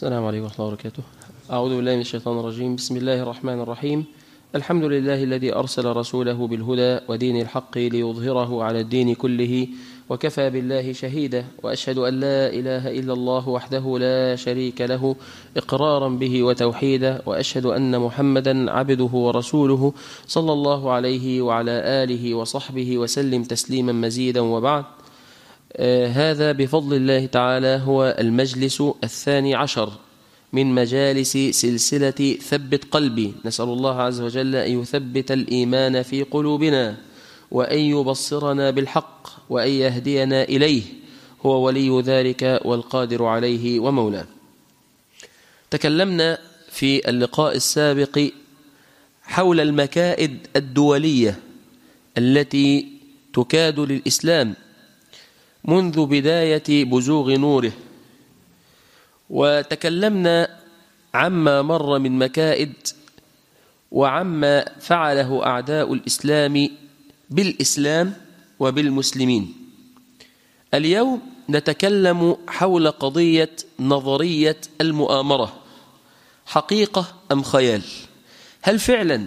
السلام عليكم ورحمة الله وبركاته أعوذ بالله من الشيطان الرجيم بسم الله الرحمن الرحيم الحمد لله الذي أرسل رسوله بالهدى ودين الحق ليظهره على الدين كله وكفى بالله شهيدا وأشهد أن لا إله إلا الله وحده لا شريك له إقرارا به وتوحيدا وأشهد أن محمدا عبده ورسوله صلى الله عليه وعلى آله وصحبه وسلم تسليما مزيدا وبعد آه هذا بفضل الله تعالى هو المجلس الثاني عشر من مجالس سلسلة ثبت قلبي نسأل الله عز وجل أن يثبت الإيمان في قلوبنا وأن يبصرنا بالحق وأن يهدينا إليه هو ولي ذلك والقادر عليه ومولاه تكلمنا في اللقاء السابق حول المكائد الدولية التي تكاد للإسلام منذ بداية بزوغ نوره وتكلمنا عما مر من مكائد وعما فعله أعداء الإسلام بالإسلام وبالمسلمين اليوم نتكلم حول قضية نظرية المؤامرة حقيقة أم خيال هل فعلا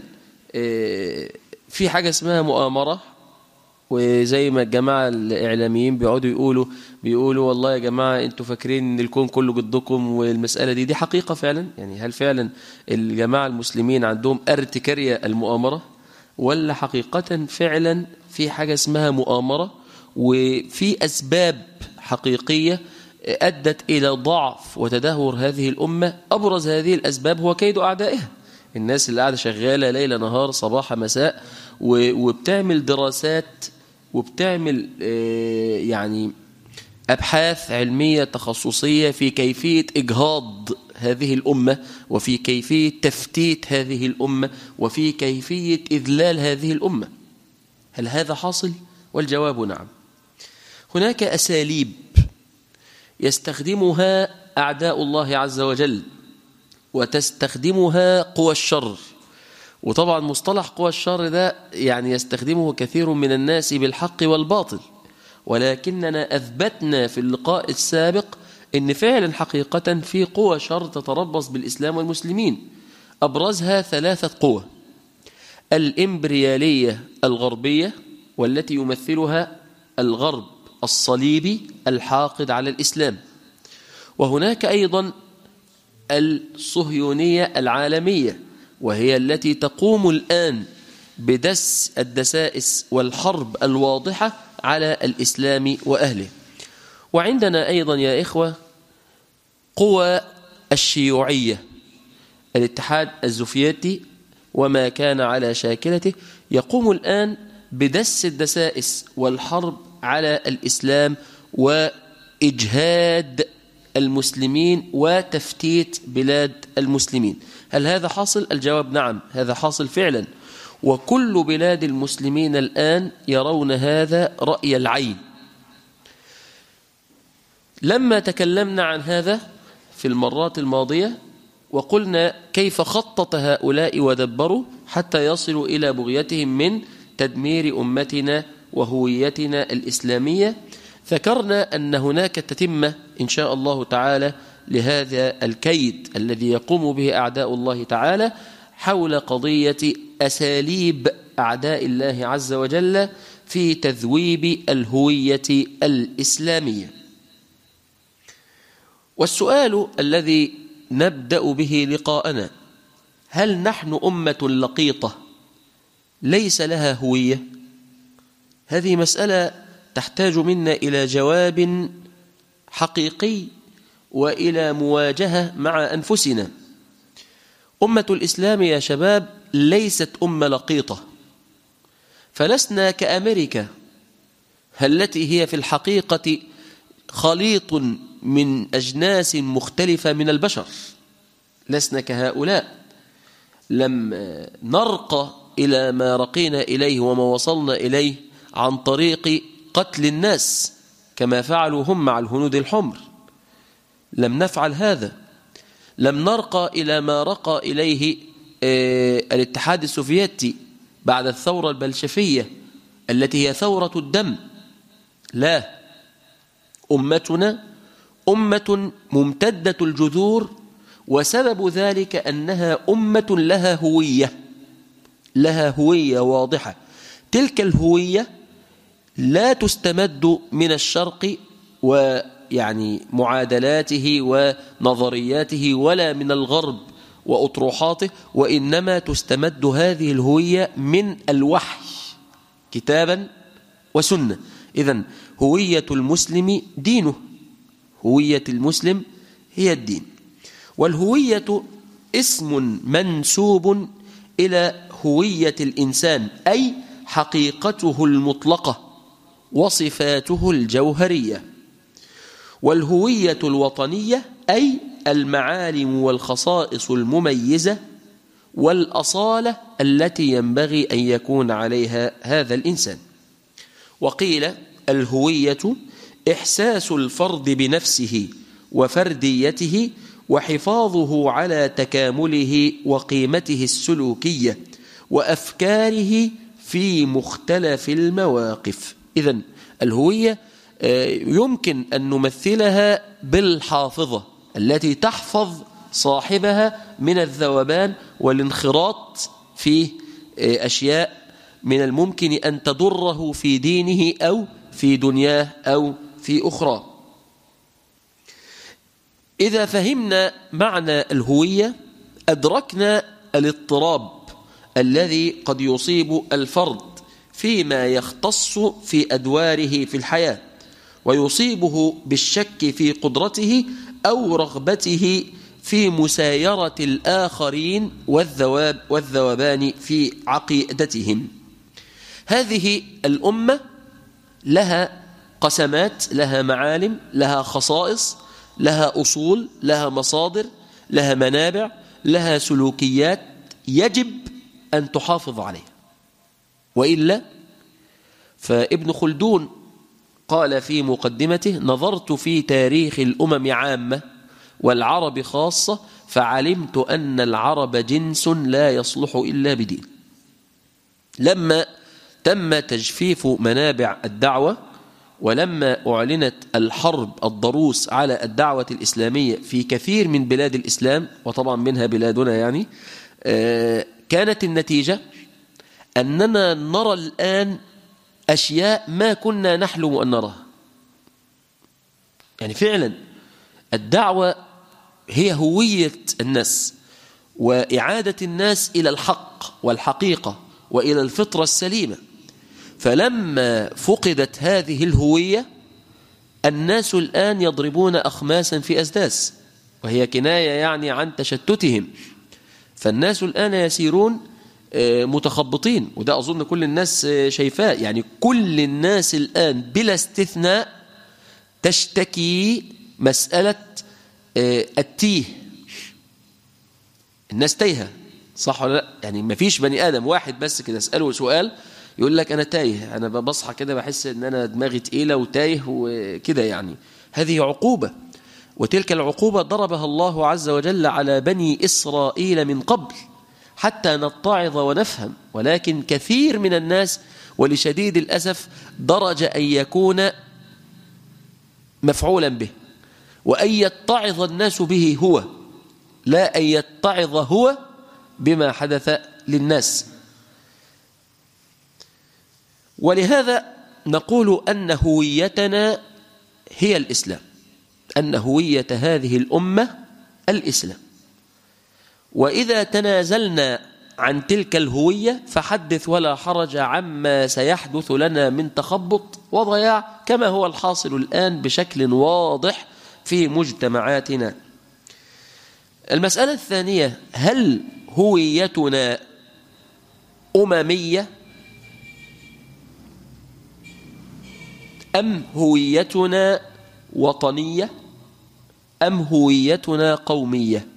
في حاجة اسمها مؤامرة وزي ما الجماعة الإعلاميين بيقعدوا يقولوا بيقولوا والله يا جماعة انتوا فاكرين ان الكون كله ضدكم والمسألة دي دي حقيقة فعلا يعني هل فعلا الجماعة المسلمين عندهم ارتكارية المؤامرة ولا حقيقة فعلا في حاجة اسمها مؤامرة وفي أسباب حقيقية أدت إلى ضعف وتدهور هذه الأمة أبرز هذه الأسباب هو كيد أعدائها الناس اللي قاعدة شغالة ليل نهار صباح مساء وبتعمل دراسات وبتعمل يعني أبحاث علمية تخصصية في كيفية إجهاض هذه الأمة وفي كيفية تفتيت هذه الأمة وفي كيفية إذلال هذه الأمة هل هذا حاصل؟ والجواب نعم هناك أساليب يستخدمها أعداء الله عز وجل وتستخدمها قوى الشر وطبعا مصطلح قوى الشر ده يعني يستخدمه كثير من الناس بالحق والباطل ولكننا أثبتنا في اللقاء السابق أن فعلا حقيقة في قوى شر تتربص بالإسلام والمسلمين أبرزها ثلاثة قوى الإمبريالية الغربية والتي يمثلها الغرب الصليبي الحاقد على الإسلام وهناك أيضا الصهيونية العالمية وهي التي تقوم الآن بدس الدسائس والحرب الواضحة على الإسلام وأهله وعندنا أيضا يا إخوة قوى الشيوعية الاتحاد الزوفيتي وما كان على شاكلته يقوم الآن بدس الدسائس والحرب على الإسلام وإجهاد المسلمين وتفتيت بلاد المسلمين هل هذا حاصل؟ الجواب نعم هذا حاصل فعلا وكل بلاد المسلمين الآن يرون هذا رأي العين لما تكلمنا عن هذا في المرات الماضية وقلنا كيف خطط هؤلاء ودبروا حتى يصلوا إلى بغيتهم من تدمير أمتنا وهويتنا الإسلامية ذكرنا أن هناك تتمة إن شاء الله تعالى لهذا الكيد الذي يقوم به أعداء الله تعالى حول قضية أساليب أعداء الله عز وجل في تذويب الهوية الإسلامية والسؤال الذي نبدأ به لقاءنا هل نحن أمة لقيطة ليس لها هوية هذه مسألة تحتاج منا إلى جواب حقيقي وإلى مواجهة مع أنفسنا أمة الإسلام يا شباب ليست أمة لقيطة فلسنا كأمريكا التي هي في الحقيقة خليط من أجناس مختلفة من البشر لسنا كهؤلاء لم نرقى إلى ما رقينا إليه وما وصلنا إليه عن طريق قتل الناس كما فعلوا هم مع الهنود الحمر لم نفعل هذا لم نرقى إلى ما رقى إليه الاتحاد السوفيتي بعد الثورة البلشفية التي هي ثورة الدم لا أمتنا أمة ممتدة الجذور وسبب ذلك أنها أمة لها هوية لها هوية واضحة تلك الهوية لا تستمد من الشرق ويعني معادلاته ونظرياته ولا من الغرب وأطروحاته وإنما تستمد هذه الهوية من الوحي كتابا وسنة إذا هوية المسلم دينه هوية المسلم هي الدين والهوية اسم منسوب إلى هوية الإنسان أي حقيقته المطلقة وصفاته الجوهرية والهوية الوطنية أي المعالم والخصائص المميزة والأصالة التي ينبغي أن يكون عليها هذا الإنسان وقيل الهوية إحساس الفرد بنفسه وفرديته وحفاظه على تكامله وقيمته السلوكية وأفكاره في مختلف المواقف إذا الهوية آه، يمكن أن نمثلها بالحافظة التي تحفظ صاحبها من الذوبان والانخراط في آه، أشياء من الممكن أن تضره في دينه أو في دنياه أو في أخرى إذا فهمنا معنى الهوية أدركنا الاضطراب الذي قد يصيب الفرد فيما يختص في أدواره في الحياة ويصيبه بالشك في قدرته أو رغبته في مسايرة الآخرين والذواب والذوبان في عقيدتهم هذه الأمة لها قسمات لها معالم لها خصائص لها أصول لها مصادر لها منابع لها سلوكيات يجب أن تحافظ عليها وإلا فابن خلدون قال في مقدمته نظرت في تاريخ الأمم عامة والعرب خاصة فعلمت أن العرب جنس لا يصلح إلا بدين لما تم تجفيف منابع الدعوة ولما أعلنت الحرب الضروس على الدعوة الإسلامية في كثير من بلاد الإسلام وطبعا منها بلادنا يعني آه، كانت النتيجة أننا نرى الآن أشياء ما كنا نحلم أن نراها يعني فعلا الدعوة هي هوية الناس وإعادة الناس إلى الحق والحقيقة وإلى الفطرة السليمة فلما فقدت هذه الهوية الناس الآن يضربون أخماسا في أسداس وهي كناية يعني عن تشتتهم فالناس الآن يسيرون آه، متخبطين وده أظن كل الناس آه، شايفاه يعني كل الناس الآن بلا استثناء تشتكي مسألة آه، التيه الناس تايهة صح ولا لا يعني ما فيش بني آدم واحد بس كده اسأله سؤال يقول لك أنا تايه أنا بصحى كده بحس أن أنا دماغي تقيلة وتايه وكده يعني هذه عقوبة وتلك العقوبة ضربها الله عز وجل على بني إسرائيل من قبل حتى نتعظ ونفهم ولكن كثير من الناس ولشديد الأسف درج أن يكون مفعولا به وأن يتعظ الناس به هو لا أن يتعظ هو بما حدث للناس ولهذا نقول أن هويتنا هي الإسلام أن هوية هذه الأمة الإسلام وإذا تنازلنا عن تلك الهوية فحدث ولا حرج عما سيحدث لنا من تخبط وضياع كما هو الحاصل الآن بشكل واضح في مجتمعاتنا المسألة الثانية هل هويتنا أممية أم هويتنا وطنية أم هويتنا قومية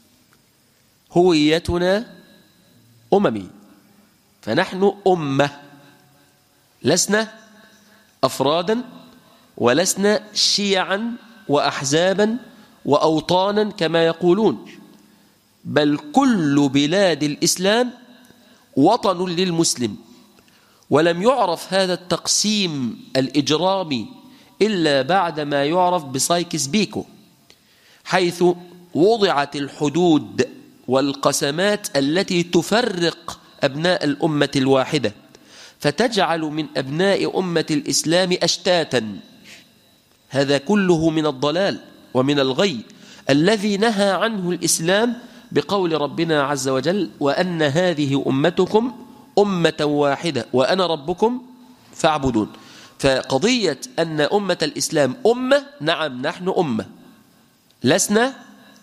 هويتنا أممي فنحن أمة لسنا أفرادا ولسنا شيعا وأحزابا وأوطانا كما يقولون بل كل بلاد الإسلام وطن للمسلم ولم يعرف هذا التقسيم الإجرامي إلا بعد ما يعرف بسايكس بيكو حيث وضعت الحدود والقسمات التي تفرق أبناء الأمة الواحدة فتجعل من أبناء أمة الإسلام أشتاتا هذا كله من الضلال ومن الغي الذي نهى عنه الإسلام بقول ربنا عز وجل وأن هذه أمتكم أمة واحدة وأنا ربكم فاعبدون فقضية أن أمة الإسلام أمة نعم نحن أمة لسنا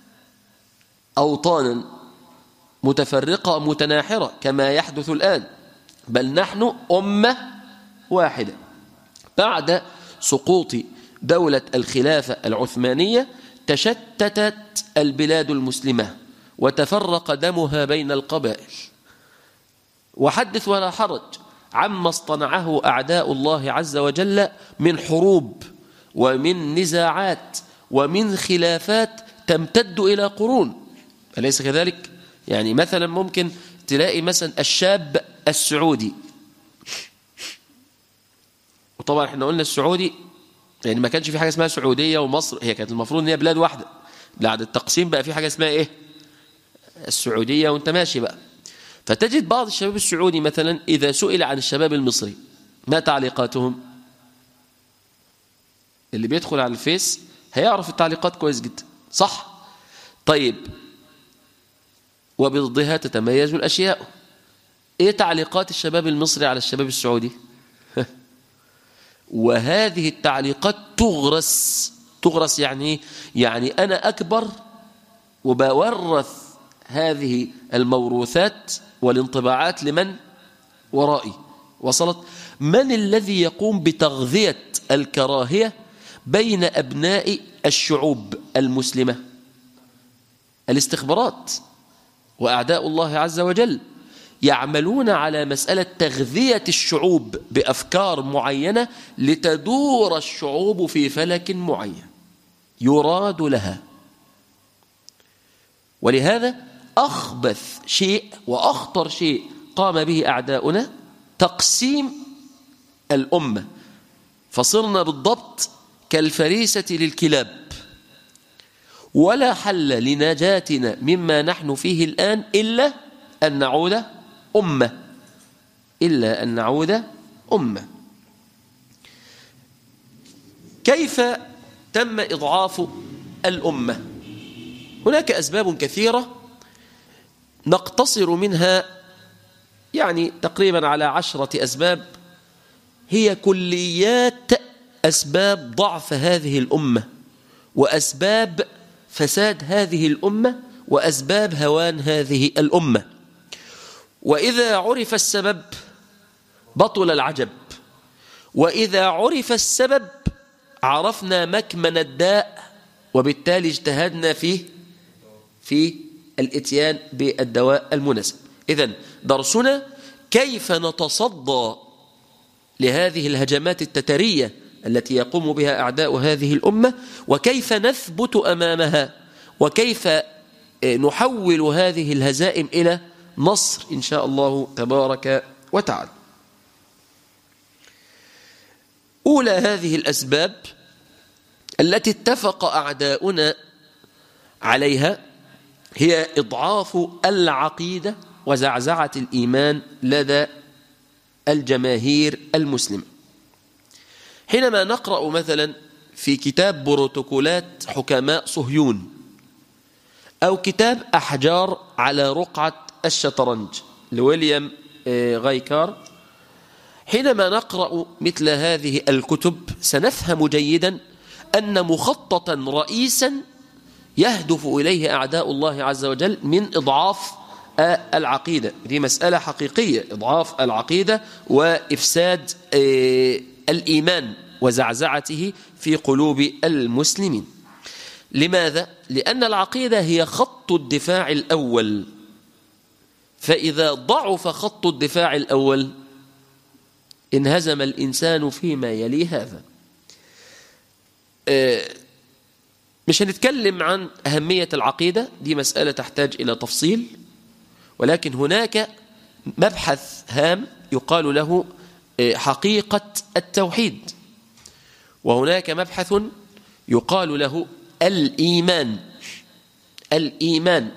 أوطانا متفرقة متناحرة كما يحدث الآن بل نحن أمة واحدة بعد سقوط دولة الخلافة العثمانية تشتتت البلاد المسلمة وتفرق دمها بين القبائل وحدث ولا حرج عما اصطنعه أعداء الله عز وجل من حروب ومن نزاعات ومن خلافات تمتد إلى قرون أليس كذلك؟ يعني مثلا ممكن تلاقي مثلا الشاب السعودي وطبعا احنا قلنا السعودي يعني ما كانش في حاجة اسمها سعودية ومصر هي كانت المفروض ان هي بلاد واحدة بعد التقسيم بقى في حاجة اسمها ايه السعودية وانت ماشي بقى فتجد بعض الشباب السعودي مثلا إذا سئل عن الشباب المصري ما تعليقاتهم اللي بيدخل على الفيس هيعرف التعليقات كويس جدا صح طيب وبضدها تتميز الأشياء إيه تعليقات الشباب المصري على الشباب السعودي وهذه التعليقات تغرس تغرس يعني يعني أنا أكبر وبورث هذه الموروثات والانطباعات لمن ورائي وصلت من الذي يقوم بتغذية الكراهية بين أبناء الشعوب المسلمة الاستخبارات وأعداء الله عز وجل يعملون على مسألة تغذية الشعوب بأفكار معينة لتدور الشعوب في فلك معين يراد لها ولهذا أخبث شيء وأخطر شيء قام به أعداؤنا تقسيم الأمة فصرنا بالضبط كالفريسة للكلاب ولا حل لنجاتنا مما نحن فيه الآن إلا أن نعود أمة إلا أن نعود أمة كيف تم إضعاف الأمة هناك أسباب كثيرة نقتصر منها يعني تقريبا على عشرة أسباب هي كليات أسباب ضعف هذه الأمة وأسباب فساد هذه الأمة وأسباب هوان هذه الأمة وإذا عرف السبب بطل العجب وإذا عرف السبب عرفنا مكمن الداء وبالتالي اجتهدنا فيه في الاتيان بالدواء المناسب إذا درسنا كيف نتصدى لهذه الهجمات التترية التي يقوم بها أعداء هذه الأمة وكيف نثبت أمامها وكيف نحول هذه الهزائم إلى نصر إن شاء الله تبارك وتعالى أولى هذه الأسباب التي اتفق أعداؤنا عليها هي إضعاف العقيدة وزعزعة الإيمان لدى الجماهير المسلمة حينما نقرأ مثلا في كتاب بروتوكولات حكماء صهيون أو كتاب أحجار على رقعة الشطرنج لويليام غايكار حينما نقرأ مثل هذه الكتب سنفهم جيدا أن مخططا رئيسا يهدف إليه أعداء الله عز وجل من إضعاف العقيدة دي مسألة حقيقية إضعاف العقيدة وإفساد الإيمان وزعزعته في قلوب المسلمين لماذا؟ لأن العقيدة هي خط الدفاع الأول فإذا ضعف خط الدفاع الأول انهزم الإنسان فيما يلي هذا مش هنتكلم عن أهمية العقيدة دي مسألة تحتاج إلى تفصيل ولكن هناك مبحث هام يقال له حقيقة التوحيد وهناك مبحث يقال له الإيمان الإيمان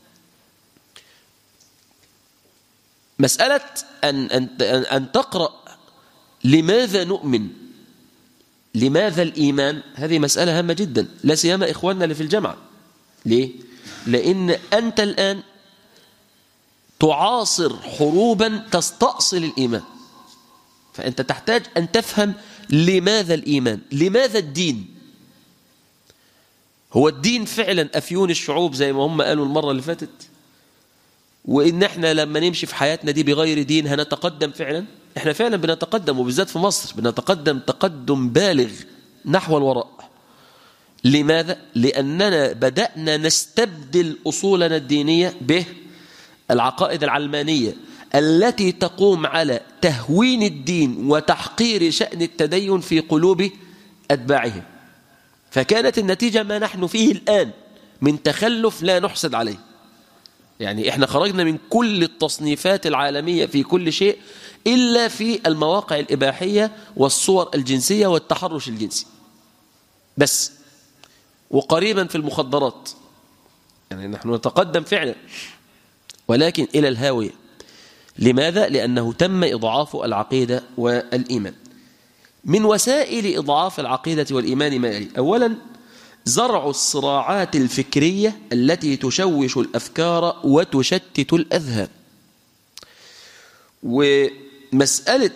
مسألة أن, أن, أن تقرأ لماذا نؤمن لماذا الإيمان هذه مسألة هامة جدا لا سيما إخواننا اللي في الجامعة ليه؟ لأن أنت الآن تعاصر حروبا تستأصل الإيمان فأنت تحتاج أن تفهم لماذا الإيمان لماذا الدين هو الدين فعلا أفيون الشعوب زي ما هم قالوا المرة اللي فاتت وإن احنا لما نمشي في حياتنا دي بغير دين هنتقدم فعلا احنا فعلا بنتقدم وبالذات في مصر بنتقدم تقدم بالغ نحو الوراء لماذا؟ لأننا بدأنا نستبدل أصولنا الدينية به العقائد العلمانية التي تقوم على تهوين الدين وتحقير شأن التدين في قلوب أتباعه فكانت النتيجة ما نحن فيه الآن من تخلف لا نحسد عليه يعني احنا خرجنا من كل التصنيفات العالمية في كل شيء إلا في المواقع الإباحية والصور الجنسية والتحرش الجنسي بس وقريبا في المخدرات يعني نحن نتقدم فعلا ولكن إلى الهاوية لماذا؟ لأنه تم إضعاف العقيدة والإيمان من وسائل إضعاف العقيدة والإيمان ما يلي أولا زرع الصراعات الفكرية التي تشوش الأفكار وتشتت الأذهان ومسألة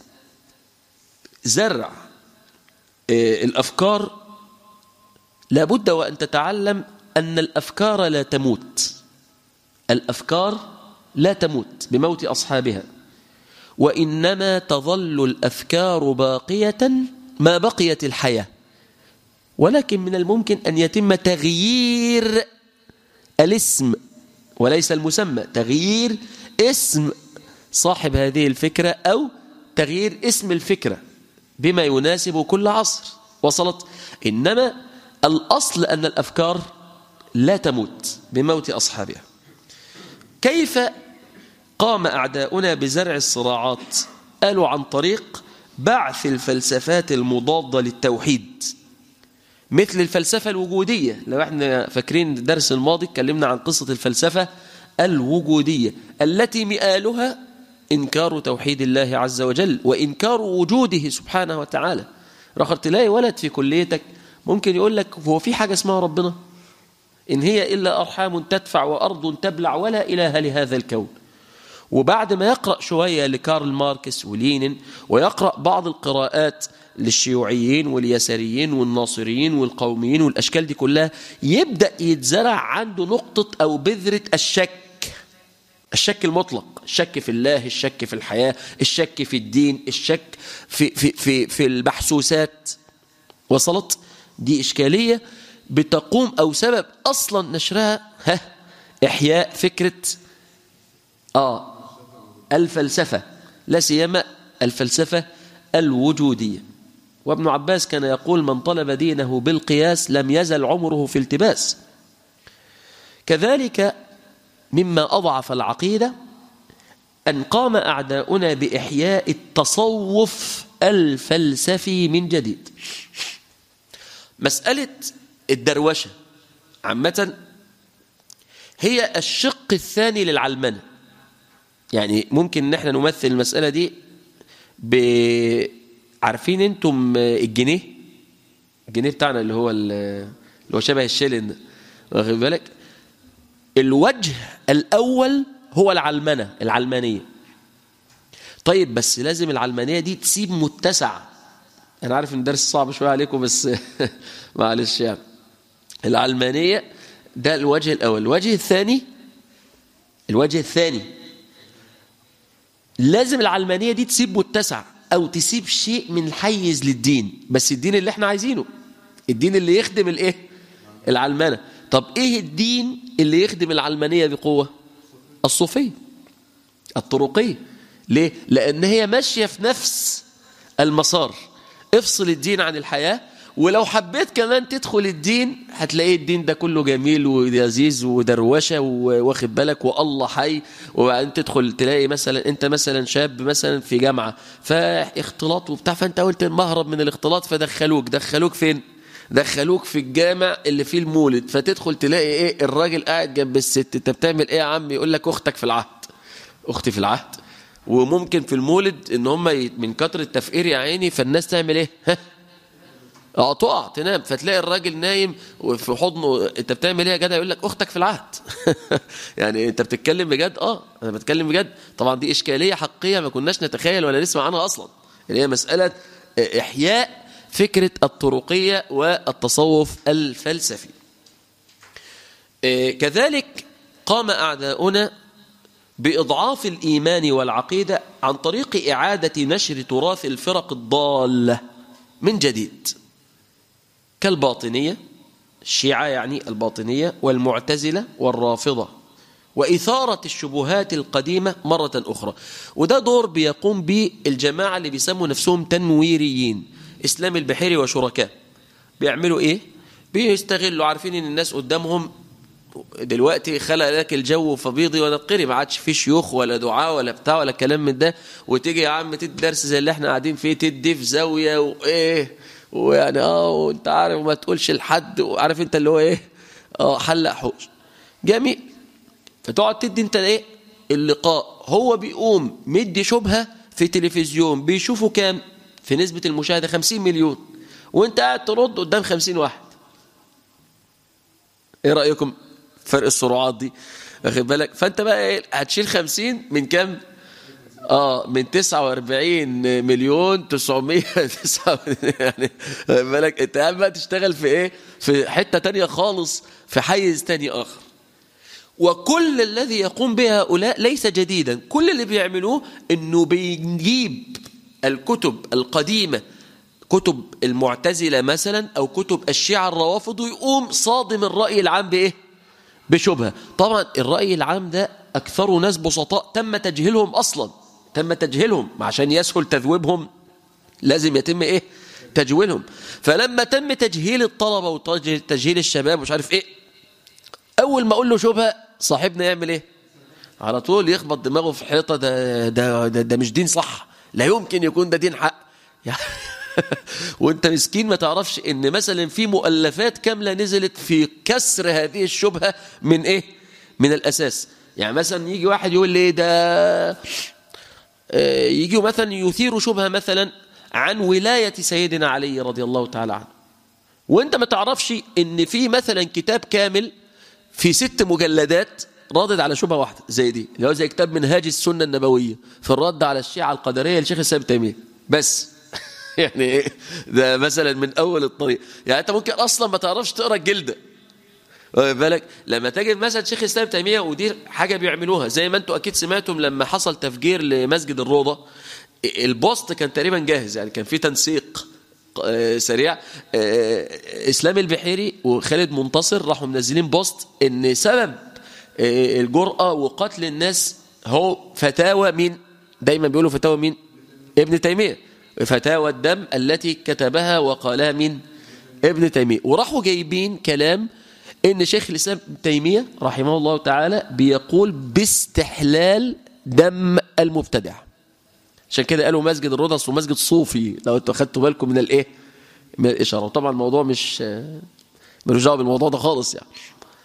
زرع الأفكار لابد وأن تتعلم أن الأفكار لا تموت الأفكار لا تموت بموت أصحابها وإنما تظل الأفكار باقية ما بقيت الحياة ولكن من الممكن أن يتم تغيير الاسم وليس المسمى تغيير اسم صاحب هذه الفكرة أو تغيير اسم الفكرة بما يناسب كل عصر وصلت إنما الأصل أن الأفكار لا تموت بموت أصحابها كيف قام أعداؤنا بزرع الصراعات قالوا عن طريق بعث الفلسفات المضادة للتوحيد مثل الفلسفة الوجودية لو احنا فاكرين الدرس الماضي اتكلمنا عن قصة الفلسفة الوجودية التي مآلها إنكار توحيد الله عز وجل وإنكار وجوده سبحانه وتعالى رخر تلاقي ولد في كليتك ممكن يقول لك هو في حاجة اسمها ربنا إن هي إلا أرحام تدفع وأرض تبلع ولا إله لهذا الكون وبعد ما يقرأ شوية لكارل ماركس ولينين ويقرأ بعض القراءات للشيوعيين واليساريين والناصريين والقوميين والأشكال دي كلها يبدأ يتزرع عنده نقطة أو بذرة الشك الشك المطلق الشك في الله الشك في الحياة الشك في الدين الشك في, في, في, في المحسوسات وصلت دي إشكالية بتقوم أو سبب أصلا نشرها ها إحياء فكرة آه الفلسفة لا سيما الفلسفة الوجودية وابن عباس كان يقول من طلب دينه بالقياس لم يزل عمره في التباس كذلك مما أضعف العقيدة أن قام أعداؤنا بإحياء التصوف الفلسفي من جديد مسألة الدروشة عامة هي الشق الثاني للعلمنة يعني ممكن ان احنا نمثل المسألة دي ب عارفين انتم الجنيه الجنيه بتاعنا اللي هو اللي هو شبه الشيلن واخد بالك الوجه الاول هو العلمنه العلمانيه طيب بس لازم العلمانيه دي تسيب متسع انا عارف ان الدرس صعب شويه عليكم بس معلش يعني العلمانيه ده الوجه الاول الوجه الثاني الوجه الثاني لازم العلمانيه دي تسيب متسع او تسيب شيء من الحيز للدين بس الدين اللي احنا عايزينه الدين اللي يخدم الايه العلمانه طب ايه الدين اللي يخدم العلمانيه بقوه الصوفيه الطرقيه ليه لان هي ماشيه في نفس المسار افصل الدين عن الحياه ولو حبيت كمان تدخل الدين هتلاقيه الدين ده كله جميل ولذيذ ودروشه واخد بالك والله حي وبعدين تدخل تلاقي مثلا انت مثلا شاب مثلا في جامعه فاختلاط وبتاع فانت قلت مهرب من الاختلاط فدخلوك دخلوك فين؟ دخلوك في الجامع اللي فيه المولد فتدخل تلاقي ايه الراجل قاعد جنب الست انت بتعمل ايه يا عم يقول لك اختك في العهد اختي في العهد وممكن في المولد ان هم من كتر التفقير يا عيني فالناس تعمل ايه ها اه تقع تنام فتلاقي الراجل نايم وفي حضنه انت بتعمل ايه يا جدع يقول لك اختك في العهد يعني انت بتتكلم بجد اه انا بتكلم بجد طبعا دي اشكاليه حقيقيه ما كناش نتخيل ولا نسمع عنها اصلا اللي هي مساله احياء فكره الطرقيه والتصوف الفلسفي كذلك قام اعداؤنا باضعاف الايمان والعقيده عن طريق اعاده نشر تراث الفرق الضاله من جديد كالباطنية الشيعة يعني الباطنية والمعتزلة والرافضة وإثارة الشبهات القديمة مرة أخرى وده دور بيقوم به الجماعة اللي بيسموا نفسهم تنويريين إسلام البحيري وشركاء بيعملوا إيه؟ بيستغلوا عارفين إن الناس قدامهم دلوقتي خلق لك الجو فبيضي ونقري ما عادش فيه شيوخ ولا دعاء ولا بتاع ولا كلام من ده وتيجي يا عم تدي درس زي اللي احنا قاعدين فيه تدي في زاويه وايه ويعني اه وانت عارف وما تقولش لحد وعارف انت اللي هو ايه اه حلق حوش جميل فتقعد تدي انت ايه اللقاء هو بيقوم مدي شبهه في تلفزيون بيشوفوا كام في نسبه المشاهده 50 مليون وانت قاعد ترد قدام 50 واحد ايه رايكم فرق السرعات دي واخد بالك فانت بقى ايه هتشيل 50 من كام اه من 49 مليون 900 يعني بالك انت قاعد بقى تشتغل في ايه في حته تانية خالص في حيز تاني اخر وكل الذي يقوم به هؤلاء ليس جديدا كل اللي بيعملوه انه بيجيب الكتب القديمه كتب المعتزله مثلا او كتب الشيعه الروافض ويقوم صادم الراي العام بايه بشبهه طبعا الراي العام ده اكثر ناس بسطاء تم تجهيلهم اصلا تم تجهيلهم عشان يسهل تذويبهم لازم يتم ايه تجويلهم فلما تم تجهيل الطلبه وتجهيل الشباب ومش عارف ايه اول ما اقول له شبهه صاحبنا يعمل ايه على طول يخبط دماغه في حيطه ده ده ده, ده مش دين صح لا يمكن يكون ده دين حق وانت مسكين ما تعرفش ان مثلا في مؤلفات كامله نزلت في كسر هذه الشبهه من ايه من الاساس يعني مثلا يجي واحد يقول لي ده يجي مثلا يثير شبهه مثلا عن ولايه سيدنا علي رضي الله تعالى عنه وانت ما تعرفش ان في مثلا كتاب كامل في ست مجلدات رادد على شبهه واحده زي دي اللي هو زي كتاب منهاج السنه النبويه في الرد على الشيعه القدريه لشيخ الاسلام تيميه بس يعني ايه ده مثلا من اول الطريق يعني انت ممكن اصلا ما تعرفش تقرا الجلده بالك لما تجد مثلا شيخ الاسلام تيميه ودي حاجه بيعملوها زي ما انتم اكيد سمعتم لما حصل تفجير لمسجد الروضه البوست كان تقريبا جاهز يعني كان في تنسيق سريع اسلام البحيري وخالد منتصر راحوا منزلين بوست ان سبب الجرأة وقتل الناس هو فتاوى مين دايما بيقولوا فتاوى مين ابن تيمية فتاوى الدم التي كتبها وقالها مين ابن تيمية وراحوا جايبين كلام ان شيخ الاسلام ابن تيمية رحمه الله تعالى بيقول باستحلال دم المبتدع عشان كده قالوا مسجد الرضس ومسجد صوفي لو انتوا اخدتوا بالكم من الايه من الاشاره وطبعا الموضوع مش ملوش دعوه بالموضوع ده خالص يعني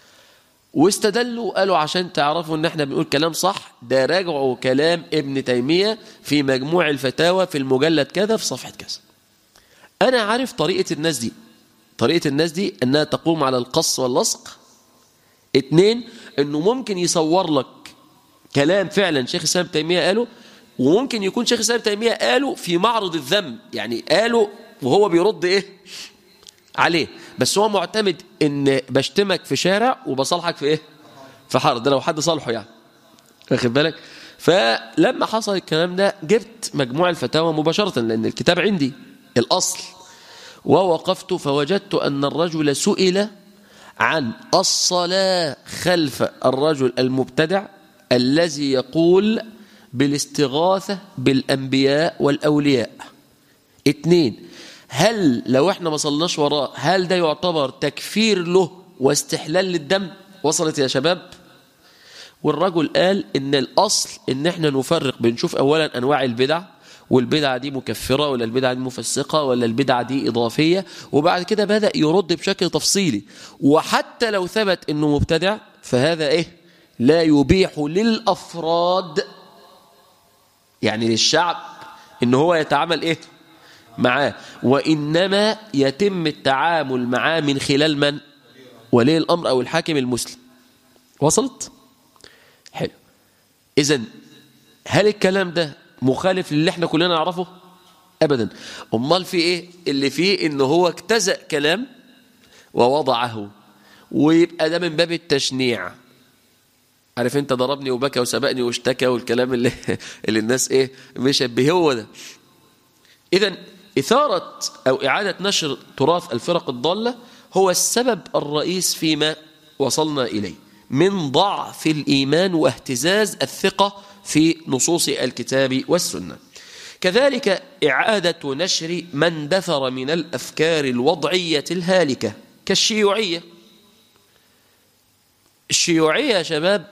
واستدلوا قالوا عشان تعرفوا ان احنا بنقول كلام صح ده راجعوا كلام ابن تيميه في مجموع الفتاوى في المجلد كذا في صفحه كذا انا عارف طريقه الناس دي طريقه الناس دي انها تقوم على القص واللصق اتنين انه ممكن يصور لك كلام فعلا شيخ الاسلام تيميه قاله وممكن يكون شيخ الاسلام تيميه قاله في معرض الذم يعني قاله وهو بيرد ايه عليه بس هو معتمد ان بشتمك في شارع وبصالحك في ايه في حاره ده لو حد صالحه يعني واخد بالك فلما حصل الكلام ده جبت مجموع الفتاوى مباشره لان الكتاب عندي الاصل ووقفت فوجدت ان الرجل سئل عن الصلاه خلف الرجل المبتدع الذي يقول بالاستغاثة بالأنبياء والأولياء اتنين هل لو احنا ما صلناش وراه هل ده يعتبر تكفير له واستحلال للدم وصلت يا شباب والرجل قال ان الأصل ان احنا نفرق بنشوف أولا أنواع البدع والبدعة دي مكفرة ولا البدعة دي مفسقة ولا البدعة دي إضافية وبعد كده بدأ يرد بشكل تفصيلي وحتى لو ثبت أنه مبتدع فهذا إيه لا يبيح للأفراد يعني للشعب أنه هو يتعامل إيه معاه وإنما يتم التعامل معاه من خلال من ولي الأمر أو الحاكم المسلم وصلت حلو إذن هل الكلام ده مخالف للي احنا كلنا نعرفه أبدا أمال في إيه اللي فيه إنه هو اجتزأ كلام ووضعه ويبقى ده من باب التشنيع عارف انت ضربني وبكى وسبقني واشتكى والكلام اللي, اللي الناس ايه مش به هو ده اذا إثارة أو إعادة نشر تراث الفرق الضالة هو السبب الرئيس فيما وصلنا إليه من ضعف الإيمان واهتزاز الثقة في نصوص الكتاب والسنة كذلك إعادة نشر من دثر من الأفكار الوضعية الهالكة كالشيوعية الشيوعية يا شباب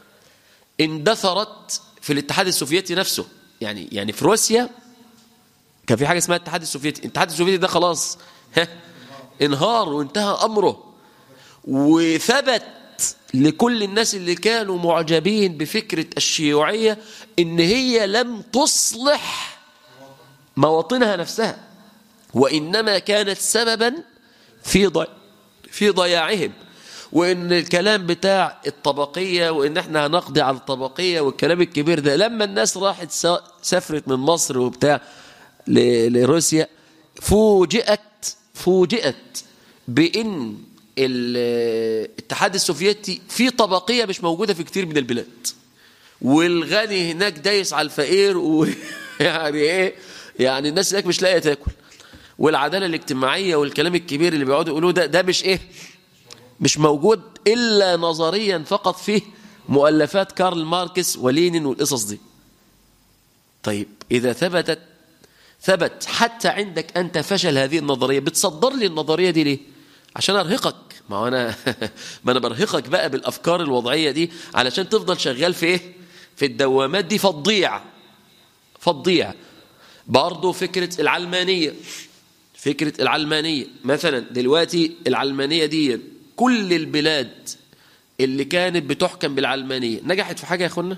اندثرت في الاتحاد السوفيتي نفسه يعني يعني في روسيا كان في حاجة اسمها الاتحاد السوفيتي الاتحاد السوفيتي ده خلاص ها انهار وانتهى أمره وثبت لكل الناس اللي كانوا معجبين بفكرة الشيوعية ان هي لم تصلح مواطنها نفسها وإنما كانت سببا في ضي... في ضياعهم وإن الكلام بتاع الطبقية وإن احنا هنقضي على الطبقية والكلام الكبير ده لما الناس راحت سافرت من مصر وبتاع لروسيا فوجئت فوجئت بإن الاتحاد السوفيتي في طبقية مش موجودة في كتير من البلاد والغني هناك دايس على الفقير ويعني ايه يعني الناس هناك مش لاقيه تاكل والعداله الاجتماعيه والكلام الكبير اللي بيقعدوا يقولوه ده ده مش ايه مش موجود الا نظريا فقط في مؤلفات كارل ماركس ولينين والقصص دي طيب اذا ثبتت ثبت حتى عندك انت فشل هذه النظريه بتصدر لي النظريه دي ليه عشان ارهقك ما هو انا ما انا برهقك بقى بالافكار الوضعيه دي علشان تفضل شغال في ايه في الدوامات دي فتضيع فتضيع برضه فكره العلمانيه فكره العلمانيه مثلا دلوقتي العلمانيه دي كل البلاد اللي كانت بتحكم بالعلمانيه نجحت في حاجه يا اخوانا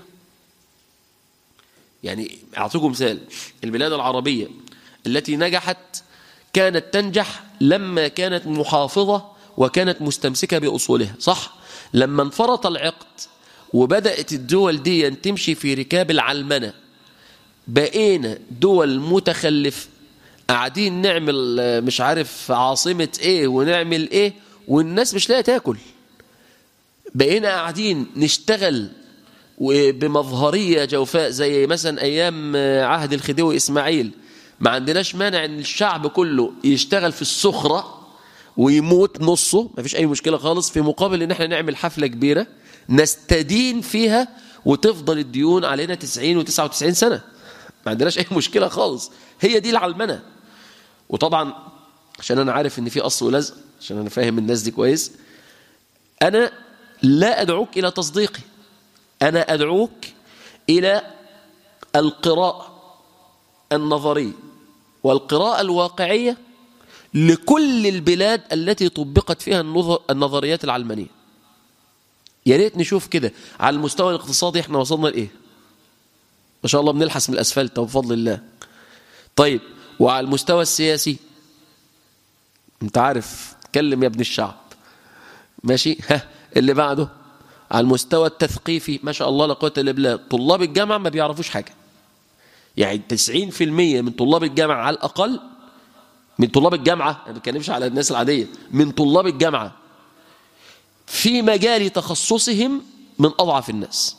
يعني اعطيكم مثال البلاد العربيه التي نجحت كانت تنجح لما كانت محافظة وكانت مستمسكة بأصولها صح؟ لما انفرط العقد وبدأت الدول دي تمشي في ركاب العلمنة بقينا دول متخلف قاعدين نعمل مش عارف عاصمة ايه ونعمل ايه والناس مش لاقيه تاكل بقينا قاعدين نشتغل بمظهرية جوفاء زي مثلا أيام عهد الخديوي إسماعيل ما عندناش مانع ان الشعب كله يشتغل في السخرة ويموت نصه ما فيش اي مشكلة خالص في مقابل ان احنا نعمل حفلة كبيرة نستدين فيها وتفضل الديون علينا 90 و99 سنة ما عندناش اي مشكلة خالص هي دي العلمنة وطبعا عشان انا عارف ان في قص ولزق عشان انا فاهم الناس دي كويس انا لا ادعوك الى تصديقي انا ادعوك الى القراءة النظرية والقراءة الواقعية لكل البلاد التي طبقت فيها النظريات العلمانية يا ريت نشوف كده على المستوى الاقتصادي احنا وصلنا لايه ما شاء الله بنلحس من الاسفلت بفضل الله طيب وعلى المستوى السياسي انت عارف تكلم يا ابن الشعب ماشي ها اللي بعده على المستوى التثقيفي ما شاء الله لا قوه الا بالله طلاب الجامعه ما بيعرفوش حاجه يعني 90% من طلاب الجامعة على الأقل من طلاب الجامعة أنا ما بتكلمش على الناس العادية من طلاب الجامعة في مجال تخصصهم من أضعف الناس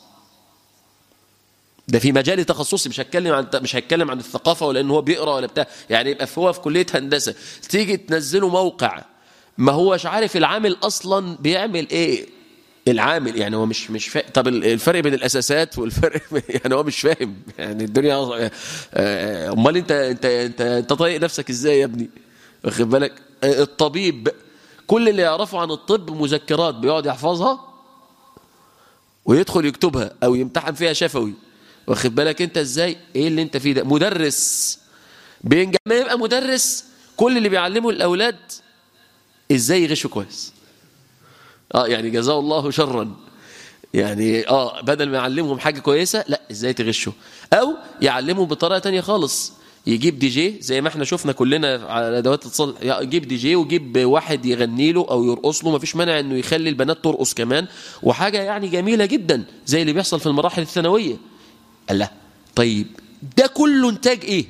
ده في مجال تخصصي مش هتكلم عن مش هتكلم عن الثقافة ولا ان هو بيقرا ولا بتاع يعني يبقى هو في كلية هندسة تيجي تنزله موقع ما هوش عارف العامل أصلا بيعمل إيه العامل يعني هو مش مش فاهم طب الفرق بين الاساسات والفرق يعني هو مش فاهم يعني الدنيا امال انت انت انت انت طايق نفسك ازاي يا ابني واخد بالك الطبيب كل اللي يعرفه عن الطب مذكرات بيقعد يحفظها ويدخل يكتبها او يمتحن فيها شفوي واخد بالك انت ازاي ايه اللي انت فيه ده مدرس بينجح ما يبقى مدرس كل اللي بيعلمه الاولاد ازاي يغشوا كويس اه يعني جزاه الله شرا يعني اه بدل ما يعلمهم حاجه كويسه لا ازاي تغشوا او يعلمهم بطريقه تانية خالص يجيب دي جي زي ما احنا شفنا كلنا على ادوات الاتصال يجيب دي جي ويجيب واحد يغني له او يرقص له مفيش مانع انه يخلي البنات ترقص كمان وحاجه يعني جميله جدا زي اللي بيحصل في المراحل الثانويه قال لا طيب ده كله انتاج ايه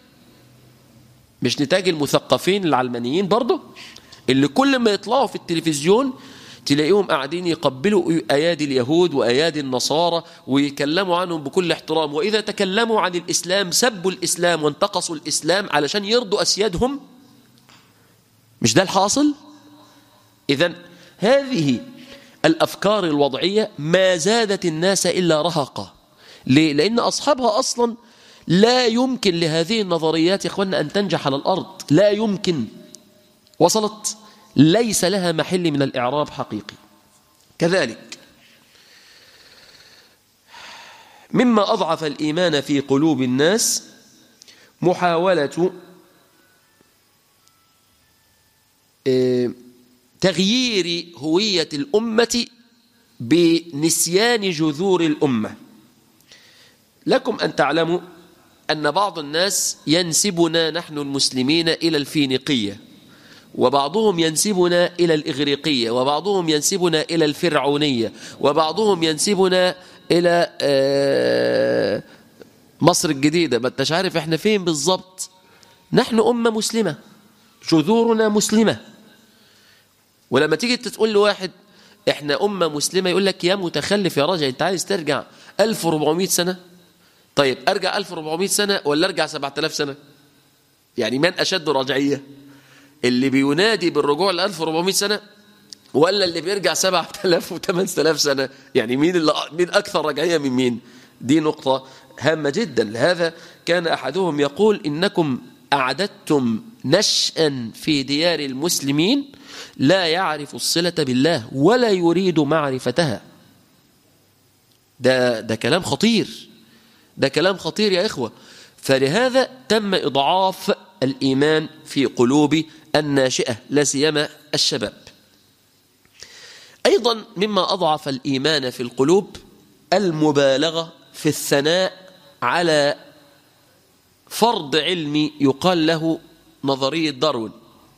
مش نتاج المثقفين العلمانيين برضه اللي كل ما يطلعوا في التلفزيون تلاقيهم قاعدين يقبلوا ايادي اليهود وايادي النصارى ويكلموا عنهم بكل احترام واذا تكلموا عن الاسلام سبوا الاسلام وانتقصوا الاسلام علشان يرضوا اسيادهم مش ده الحاصل اذا هذه الافكار الوضعيه ما زادت الناس الا رهقا ليه لان اصحابها اصلا لا يمكن لهذه النظريات يا اخوانا ان تنجح على الارض لا يمكن وصلت ليس لها محل من الإعراب حقيقي كذلك مما أضعف الإيمان في قلوب الناس محاولة تغيير هوية الأمة بنسيان جذور الأمة لكم أن تعلموا أن بعض الناس ينسبنا نحن المسلمين إلى الفينيقية وبعضهم ينسبنا إلى الإغريقية وبعضهم ينسبنا إلى الفرعونية وبعضهم ينسبنا إلى مصر الجديدة ما انتش عارف احنا فين بالضبط نحن أمة مسلمة جذورنا مسلمة ولما تيجي تقول لواحد احنا أمة مسلمة يقول لك يا متخلف يا راجل انت عايز ترجع 1400 سنة طيب ارجع 1400 سنة ولا ارجع 7000 سنة يعني من أشد رجعية اللي بينادي بالرجوع ل 1400 سنة ولا اللي بيرجع 7000 و 8000 سنة يعني مين اللي مين أكثر رجعية من مين دي نقطة هامة جدا لهذا كان أحدهم يقول إنكم أعددتم نشأ في ديار المسلمين لا يعرف الصلة بالله ولا يريد معرفتها ده, ده كلام خطير ده كلام خطير يا إخوة فلهذا تم إضعاف الإيمان في قلوب الناشئة لا سيما الشباب أيضا مما أضعف الإيمان في القلوب المبالغة في الثناء على فرض علمي يقال له نظرية داروين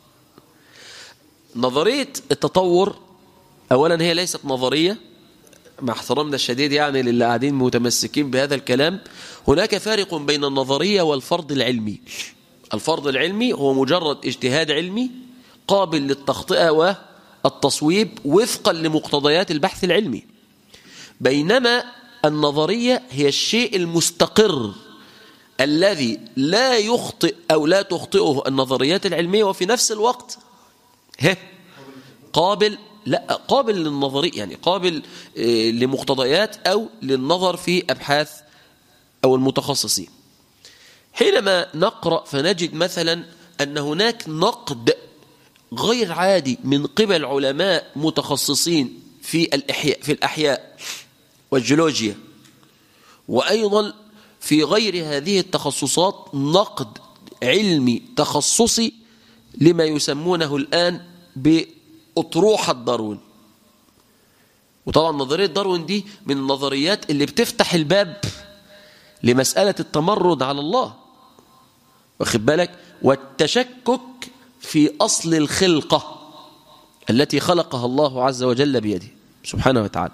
نظرية التطور أولا هي ليست نظرية مع احترامنا الشديد يعني للي قاعدين متمسكين بهذا الكلام هناك فارق بين النظرية والفرض العلمي الفرض العلمي هو مجرد اجتهاد علمي قابل للتخطئة والتصويب وفقا لمقتضيات البحث العلمي بينما النظرية هي الشيء المستقر الذي لا يخطئ أو لا تخطئه النظريات العلمية وفي نفس الوقت هه قابل لا قابل للنظري يعني قابل لمقتضيات أو للنظر في أبحاث أو المتخصصين حينما نقرأ فنجد مثلا أن هناك نقد غير عادي من قبل علماء متخصصين في الإحياء في الأحياء والجيولوجيا وأيضا في غير هذه التخصصات نقد علمي تخصصي لما يسمونه الآن بأطروحة داروين وطبعا نظرية داروين دي من النظريات اللي بتفتح الباب لمسألة التمرد على الله واخد بالك والتشكك في أصل الخلقة التي خلقها الله عز وجل بيده سبحانه وتعالى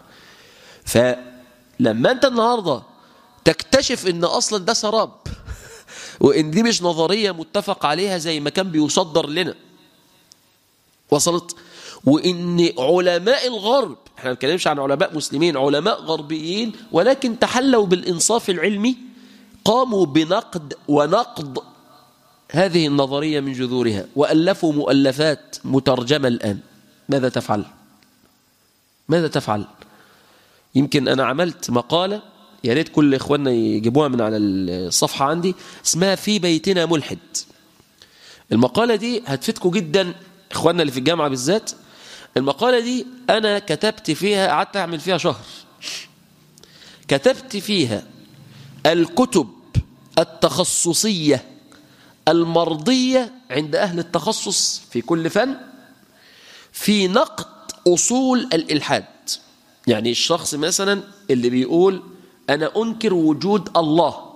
فلما أنت النهاردة تكتشف أن أصلا ده سراب وإن دي مش نظرية متفق عليها زي ما كان بيصدر لنا وصلت وإن علماء الغرب احنا ما بنتكلمش عن علماء مسلمين علماء غربيين ولكن تحلوا بالإنصاف العلمي قاموا بنقد ونقد هذه النظرية من جذورها وألفوا مؤلفات مترجمة الآن ماذا تفعل؟ ماذا تفعل؟ يمكن أنا عملت مقالة يا ريت كل إخواننا يجيبوها من على الصفحة عندي اسمها في بيتنا ملحد المقالة دي هتفيدكم جدا إخواننا اللي في الجامعة بالذات المقالة دي أنا كتبت فيها قعدت أعمل فيها شهر كتبت فيها الكتب التخصصية المرضية عند أهل التخصص في كل فن في نقد أصول الإلحاد يعني الشخص مثلا اللي بيقول أنا أنكر وجود الله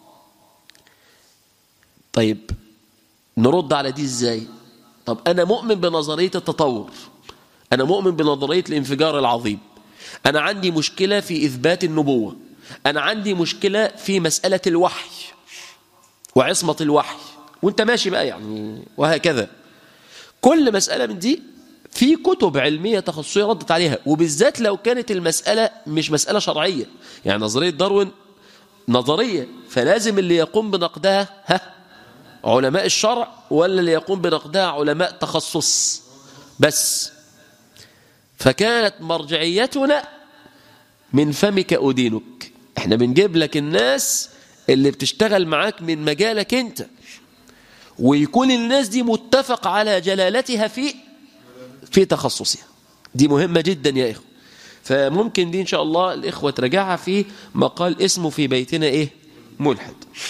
طيب نرد على دي إزاي طب أنا مؤمن بنظرية التطور أنا مؤمن بنظرية الانفجار العظيم أنا عندي مشكلة في إثبات النبوة أنا عندي مشكلة في مسألة الوحي وعصمة الوحي وانت ماشي بقى يعني وهكذا كل مسألة من دي في كتب علمية تخصصية ردت عليها وبالذات لو كانت المسألة مش مسألة شرعية يعني نظرية داروين نظرية فلازم اللي يقوم بنقدها ها علماء الشرع ولا اللي يقوم بنقدها علماء تخصص بس فكانت مرجعيتنا من فمك أدينك احنا بنجيب لك الناس اللي بتشتغل معاك من مجالك انت ويكون الناس دي متفق على جلالتها في في تخصصها دي مهمة جدا يا إخوة فممكن دي إن شاء الله الإخوة تراجعها في مقال اسمه في بيتنا إيه ملحد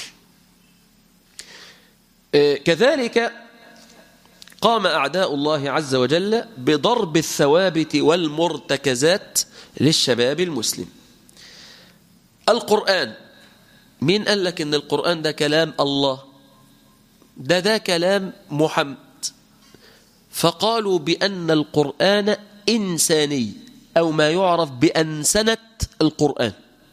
آه كذلك قام أعداء الله عز وجل بضرب الثوابت والمرتكزات للشباب المسلم القرآن مين قال لك ان القرآن ده كلام الله ده ده كلام محمد فقالوا بأن القرآن إنساني أو ما يعرف بأنسنة القرآن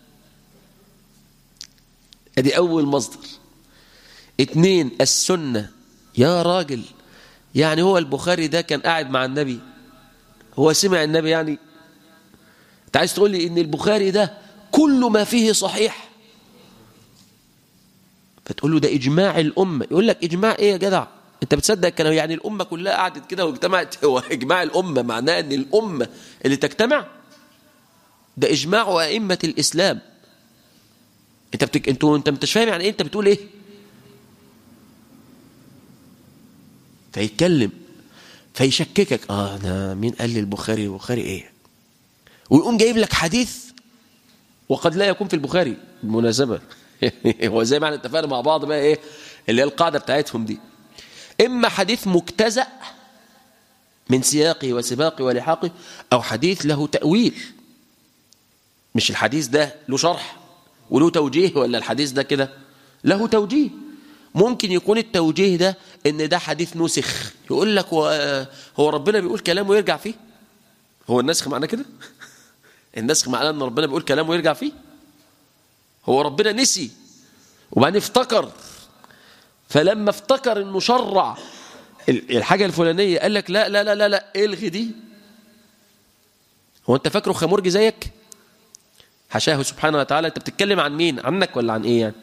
ادي أول مصدر اتنين السنة يا راجل يعني هو البخاري ده كان قاعد مع النبي هو سمع النبي يعني انت عايز تقول لي ان البخاري ده كل ما فيه صحيح فتقول له ده إجماع الأمة يقول لك إجماع إيه يا جدع أنت بتصدق الكلام يعني الأمة كلها قعدت كده واجتمعت هو إجماع الأمة معناه أن الأمة اللي تجتمع ده إجماع أئمة الإسلام أنت بتك... أنتوا أنت مش فاهم يعني إيه أنت بتقول إيه فيتكلم فيشككك اه انا مين قال لي البخاري البخاري ايه ويقوم جايب لك حديث وقد لا يكون في البخاري بالمناسبه هو زي ما احنا اتفقنا مع بعض بقى ايه اللي هي القاعده بتاعتهم دي اما حديث مجتزأ من سياقه وسباقه ولحاقه او حديث له تأويل مش الحديث ده له شرح وله توجيه ولا الحديث ده كده له توجيه ممكن يكون التوجيه ده ان ده حديث نسخ يقول لك هو, هو ربنا بيقول كلام ويرجع فيه هو النسخ معناه كده النسخ معناه ان ربنا بيقول كلام ويرجع فيه هو ربنا نسي وبعدين افتكر فلما افتكر انه شرع الحاجة الفلانية قال لك لا لا لا لا لا الغي دي هو انت فاكره خمرجي زيك حشاه سبحانه وتعالى انت بتتكلم عن مين عنك ولا عن ايه يعني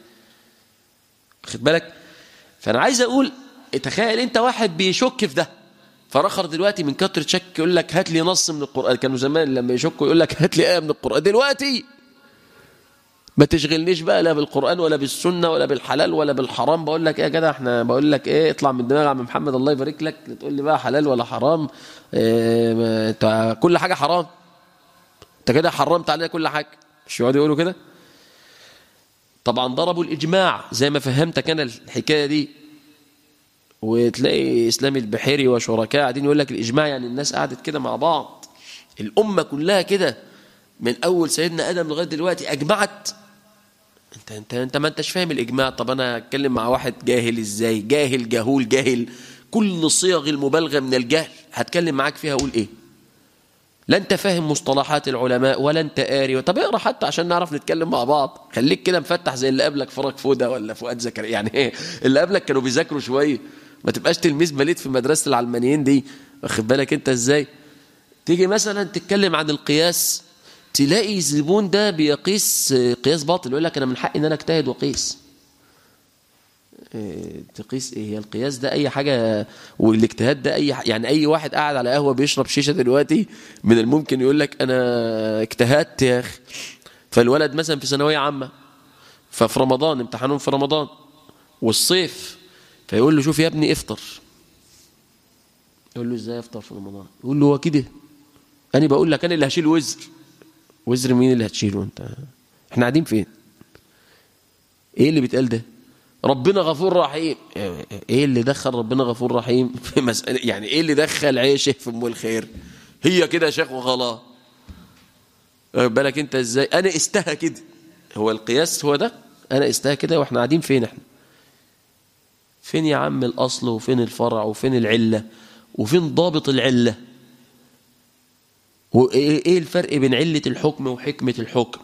خد بالك فانا عايز اقول تخيل انت واحد بيشك في ده فرخر دلوقتي من كتر شك يقول لك هات لي نص من القرآن كانوا زمان لما يشكوا يقول لك هات لي آية من القرآن دلوقتي ما تشغلنيش بقى لا بالقرآن ولا بالسنة ولا بالحلال ولا بالحرام بقول لك ايه يا جدع احنا بقول لك ايه اطلع من دماغ عم محمد الله يبارك لك تقول لي بقى حلال ولا حرام ايه انت كل حاجة حرام انت كده حرمت علينا كل حاجة مش يقعدوا يقولوا كده طبعا ضربوا الإجماع زي ما فهمتك أنا الحكاية دي وتلاقي إسلامي البحيري وشركاء قاعدين يقول لك الإجماع يعني الناس قعدت كده مع بعض الأمة كلها كده من أول سيدنا آدم لغاية دلوقتي أجمعت انت انت انت ما انتش فاهم الاجماع طب انا اتكلم مع واحد جاهل ازاي جاهل جهول جاهل كل صيغ المبالغه من الجهل هتكلم معاك فيها اقول ايه لا انت فاهم مصطلحات العلماء ولا انت قاري طب اقرا حتى عشان نعرف نتكلم مع بعض خليك كده مفتح زي اللي قبلك فرج فوده ولا فؤاد زكريا يعني ايه اللي قبلك كانوا بيذاكروا شويه ما تبقاش تلميذ بليد في مدرسه العلمانيين دي واخد بالك انت ازاي تيجي مثلا تتكلم عن القياس تلاقي الزبون ده بيقيس قياس باطل يقول لك انا من حقي ان انا اجتهد واقيس إيه تقيس ايه هي القياس ده اي حاجه والاجتهاد ده اي يعني اي واحد قاعد على قهوه بيشرب شيشه دلوقتي من الممكن يقول لك انا اجتهدت يا اخي فالولد مثلا في ثانويه عامه ففي رمضان امتحانهم في رمضان والصيف فيقول له شوف يا ابني افطر يقول له ازاي افطر في رمضان يقول له هو كده انا بقول لك انا اللي هشيل وزر وزر مين اللي هتشيله انت احنا قاعدين فين ايه اللي بيتقال ده ربنا غفور رحيم ايه اللي دخل ربنا غفور رحيم في مسألة يعني ايه اللي دخل عيشه في ام الخير هي كده يا شيخ وخلاص بالك انت ازاي انا استهى كده هو القياس هو ده انا استهى كده واحنا قاعدين فين احنا فين يا عم الاصل وفين الفرع وفين العله وفين ضابط العله وايه الفرق بين عله الحكم وحكمه الحكم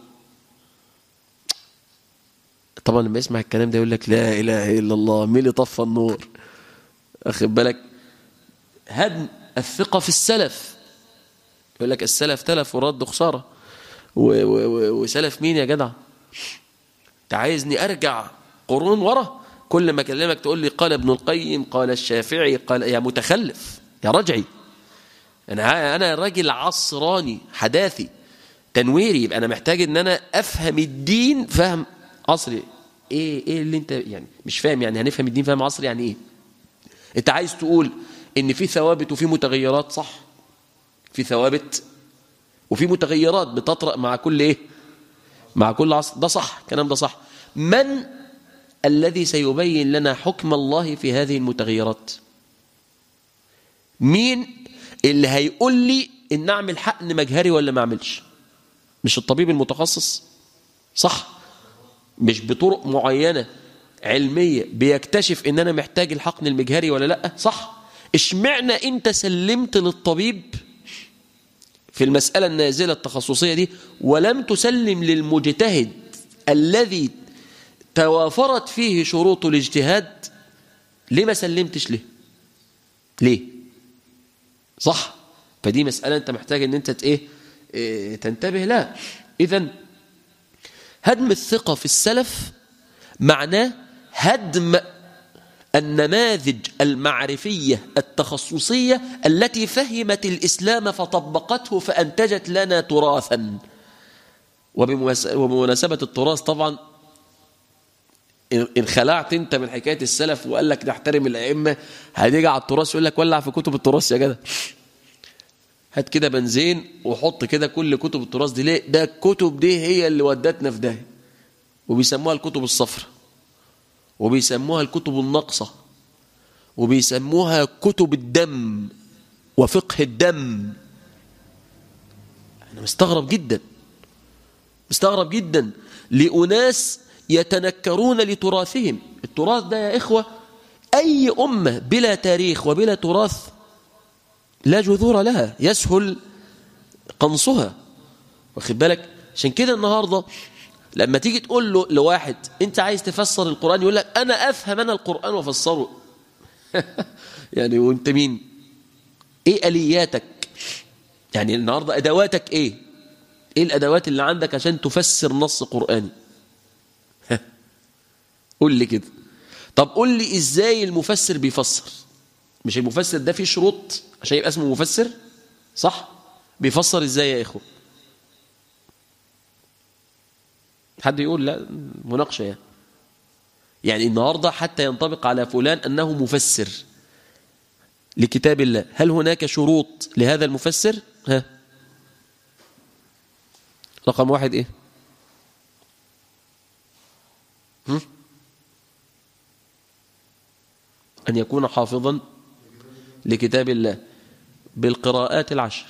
طبعا لما يسمع الكلام ده يقول لك لا اله الا الله مين اللي طفى النور اخد بالك هدم الثقه في السلف يقول لك السلف تلف ورد خساره وسلف مين يا جدع انت عايزني ارجع قرون ورا كل ما اكلمك تقول لي قال ابن القيم قال الشافعي قال يا متخلف يا رجعي انا انا راجل عصراني حداثي تنويري يبقى انا محتاج ان انا افهم الدين فهم عصري ايه ايه اللي انت يعني مش فاهم يعني هنفهم الدين فهم عصري يعني ايه انت عايز تقول ان في ثوابت وفي متغيرات صح في ثوابت وفي متغيرات بتطرأ مع كل ايه مع كل عصر ده صح الكلام ده صح من الذي سيبين لنا حكم الله في هذه المتغيرات مين اللي هيقول لي ان اعمل حقن مجهري ولا ما اعملش مش الطبيب المتخصص صح مش بطرق معينة علمية بيكتشف ان انا محتاج الحقن المجهري ولا لا صح اشمعنى انت سلمت للطبيب في المسألة النازلة التخصصية دي ولم تسلم للمجتهد الذي توافرت فيه شروط الاجتهاد ليه ما سلمتش ليه ليه صح فدي مسألة انت محتاج ان انت ايه, إيه تنتبه لها اذا هدم الثقة في السلف معناه هدم النماذج المعرفية التخصصية التي فهمت الإسلام فطبقته فأنتجت لنا تراثا وبمناسبة التراث طبعا إن خلعت أنت من حكاية السلف وقال لك نحترم الأئمة هتيجي على التراث يقول لك ولع في كتب التراث يا جدع هات كده بنزين وحط كده كل كتب التراث دي ليه ده الكتب دي هي اللي ودتنا في ده وبيسموها الكتب الصفراء وبيسموها الكتب الناقصة وبيسموها كتب الدم وفقه الدم أنا مستغرب جدا مستغرب جدا لأناس يتنكرون لتراثهم التراث ده يا إخوة أي أمة بلا تاريخ وبلا تراث لا جذور لها يسهل قنصها واخد بالك عشان كده النهارده لما تيجي تقول له لواحد انت عايز تفسر القرآن يقول لك انا افهم انا القرآن وافسره يعني وانت مين ايه الياتك يعني النهارده ادواتك ايه ايه الادوات اللي عندك عشان تفسر نص قرآني قول لي كده طب قول لي ازاي المفسر بيفسر مش المفسر ده فيه شروط عشان يبقى اسمه مفسر صح بيفسر ازاي يا اخوه حد يقول لا مناقشه يعني يعني النهارده حتى ينطبق على فلان انه مفسر لكتاب الله هل هناك شروط لهذا المفسر ها رقم واحد ايه هم؟ أن يكون حافظا لكتاب الله بالقراءات العشر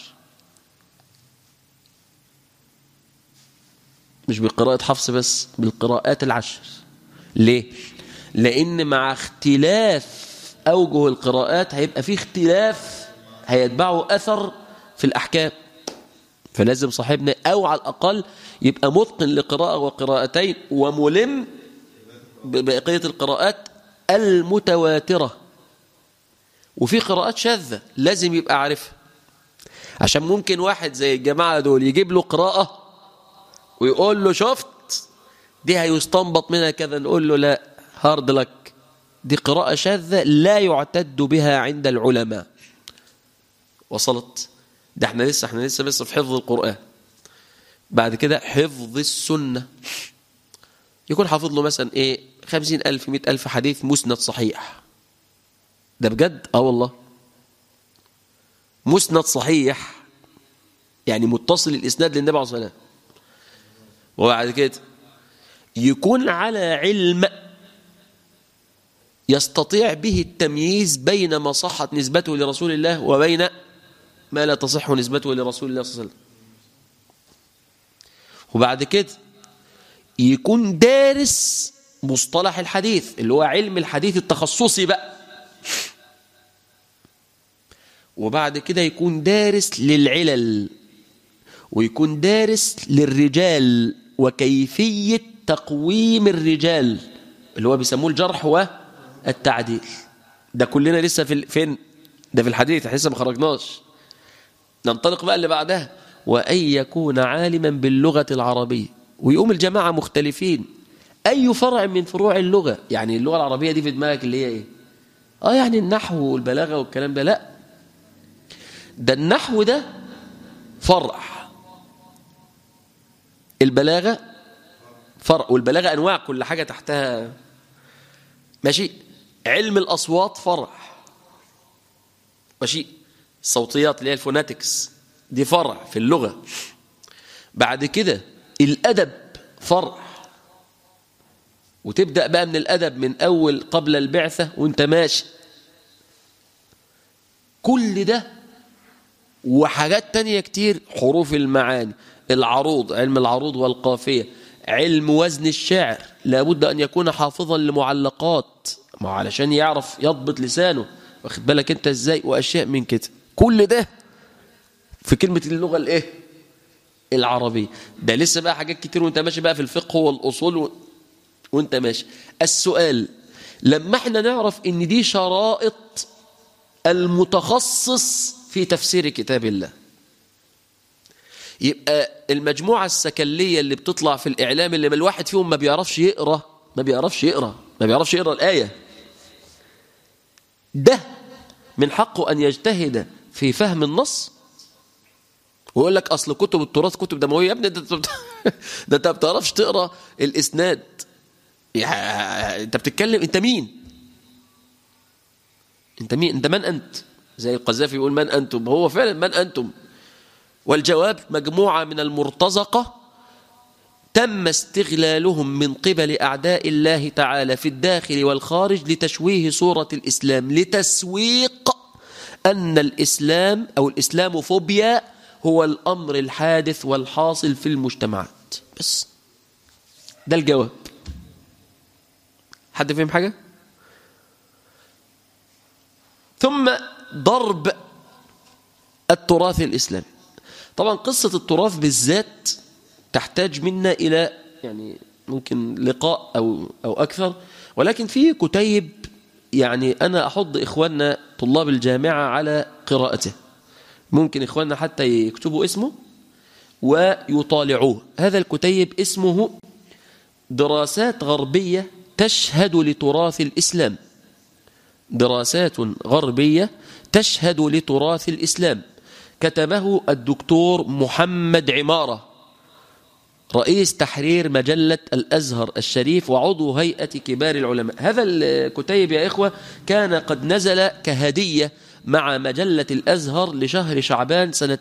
مش بالقراءة حفص بس بالقراءات العشر ليه؟ لأن مع اختلاف أوجه القراءات هيبقى في اختلاف هيتبعه أثر في الأحكام فلازم صاحبنا أو على الأقل يبقى متقن لقراءة وقراءتين وملم ببقية القراءات المتواترة وفي قراءات شاذة لازم يبقى عارفها عشان ممكن واحد زي الجماعة دول يجيب له قراءة ويقول له شفت دي هيستنبط منها كذا نقول له لا هارد لك دي قراءة شاذة لا يعتد بها عند العلماء وصلت ده احنا لسه احنا لسه بس في حفظ القرآن بعد كده حفظ السنة يكون حافظ له مثلا ايه خمسين ألف مئة ألف حديث مسند صحيح ده بجد اه والله مسند صحيح يعني متصل الإسناد للنبي عليه الصلاة والسلام وبعد كده يكون على علم يستطيع به التمييز بين ما صحت نسبته لرسول الله وبين ما لا تصح نسبته لرسول الله صلى الله عليه وسلم وبعد كده يكون دارس مصطلح الحديث اللي هو علم الحديث التخصصي بقى وبعد كده يكون دارس للعلل ويكون دارس للرجال وكيفية تقويم الرجال اللي هو بيسموه الجرح والتعديل ده كلنا لسه في فين ده في الحديث لسه ما خرجناش ننطلق بقى اللي بعدها وأن يكون عالما باللغة العربية ويقوم الجماعة مختلفين أي فرع من فروع اللغة يعني اللغة العربية دي في دماغك اللي هي إيه آه يعني النحو والبلاغة والكلام ده لا ده النحو ده فرع البلاغة فرع والبلاغة أنواع كل حاجة تحتها ماشي علم الأصوات فرع ماشي الصوتيات اللي هي الفوناتكس دي فرع في اللغة بعد كده الأدب فرع وتبدأ بقى من الأدب من أول قبل البعثة وانت ماشي كل ده وحاجات تانية كتير حروف المعاني العروض علم العروض والقافية علم وزن الشعر لابد أن يكون حافظا لمعلقات ما علشان يعرف يضبط لسانه واخد بالك انت ازاي واشياء من كده كل ده في كلمة اللغة الايه العربية ده لسه بقى حاجات كتير وانت ماشي بقى في الفقه والأصول و... وانت ماشي السؤال لما احنا نعرف ان دي شرائط المتخصص في تفسير كتاب الله يبقى المجموعة السكلية اللي بتطلع في الإعلام اللي ما الواحد فيهم ما بيعرفش يقرأ ما بيعرفش يقرأ ما بيعرفش يقرأ الآية ده من حقه أن يجتهد في فهم النص ويقول لك أصل كتب التراث كتب دموية يا ابني ده ده انت ما بتعرفش تقرأ الإسناد يعني انت بتتكلم انت مين انت مين انت من انت زي القذافي يقول من انتم هو فعلا من انتم والجواب مجموعة من المرتزقة تم استغلالهم من قبل أعداء الله تعالى في الداخل والخارج لتشويه صورة الإسلام لتسويق أن الإسلام أو الإسلام فوبيا هو الأمر الحادث والحاصل في المجتمعات بس ده الجواب حد فهم حاجة؟ ثم ضرب التراث الإسلامي طبعا قصة التراث بالذات تحتاج منا إلى يعني ممكن لقاء أو, أو أكثر ولكن في كتيب يعني أنا أحض إخواننا طلاب الجامعة على قراءته ممكن إخواننا حتى يكتبوا اسمه ويطالعوه هذا الكتيب اسمه دراسات غربية تشهد لتراث الإسلام دراسات غربية تشهد لتراث الإسلام كتبه الدكتور محمد عمارة رئيس تحرير مجلة الأزهر الشريف وعضو هيئة كبار العلماء هذا الكتيب يا إخوة كان قد نزل كهدية مع مجلة الأزهر لشهر شعبان سنة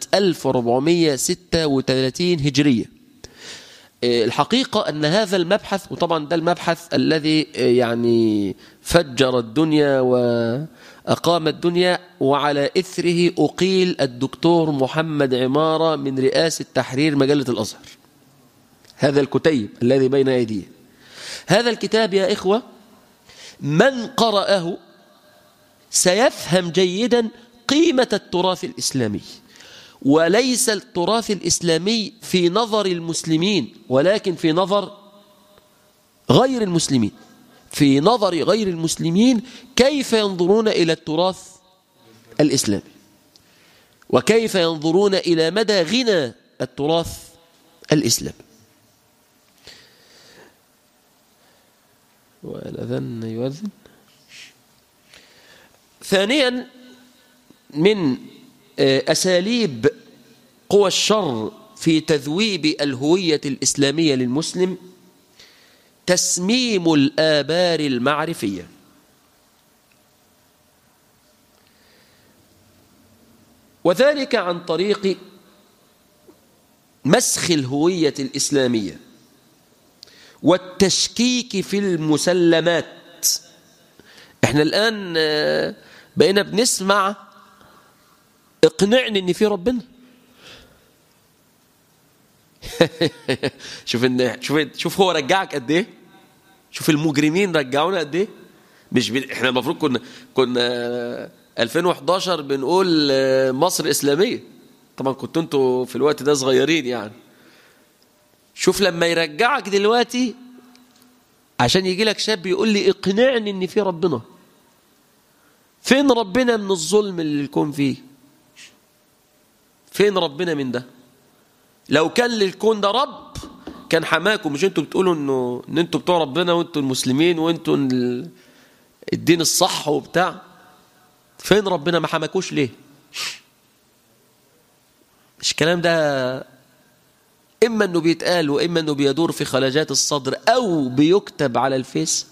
1436 هجرية الحقيقة أن هذا المبحث وطبعا ده المبحث الذي يعني فجر الدنيا وأقام الدنيا وعلى إثره أقيل الدكتور محمد عمارة من رئاسة تحرير مجلة الأزهر هذا الكتيب الذي بين أيديه هذا الكتاب يا إخوة من قرأه سيفهم جيدا قيمة التراث الإسلامي وليس التراث الإسلامي في نظر المسلمين ولكن في نظر غير المسلمين في نظر غير المسلمين كيف ينظرون إلى التراث الإسلامي وكيف ينظرون إلى مدى غنى التراث الإسلامي والأذن يؤذن ثانيا من أساليب قوى الشر في تذويب الهوية الإسلامية للمسلم تسميم الآبار المعرفية وذلك عن طريق مسخ الهوية الإسلامية والتشكيك في المسلمات احنا الآن بقينا بنسمع اقنعني ان في ربنا شوف ان شوف شوف هو رجعك قد ايه شوف المجرمين رجعونا قد ايه مش ب... احنا المفروض كنا كنا 2011 بنقول مصر اسلاميه طبعا كنتوا انتوا في الوقت ده صغيرين يعني شوف لما يرجعك دلوقتي عشان يجي لك شاب يقول لي اقنعني ان في ربنا فين ربنا من الظلم اللي الكون فيه فين ربنا من ده لو كان للكون ده رب كان حماكم مش انتوا بتقولوا انه ان انتوا بتوع ربنا وانتوا المسلمين وانتوا الدين الصح وبتاع فين ربنا ما حماكوش ليه مش الكلام ده اما انه بيتقال واما انه بيدور في خلاجات الصدر او بيكتب على الفيس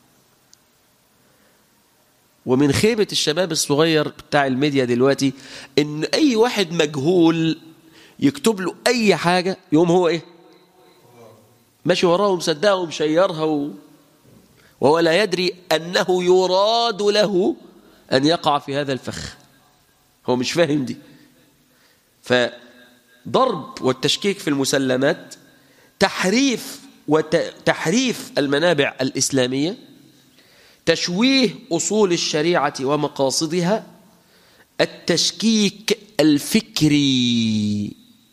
ومن خيبة الشباب الصغير بتاع الميديا دلوقتي ان اي واحد مجهول يكتب له اي حاجة يوم هو ايه ماشي وراه ومصدقها ومشيرها و... وهو لا يدري انه يراد له ان يقع في هذا الفخ هو مش فاهم دي فضرب والتشكيك في المسلمات تحريف وتحريف المنابع الإسلامية تشويه أصول الشريعة ومقاصدها التشكيك الفكري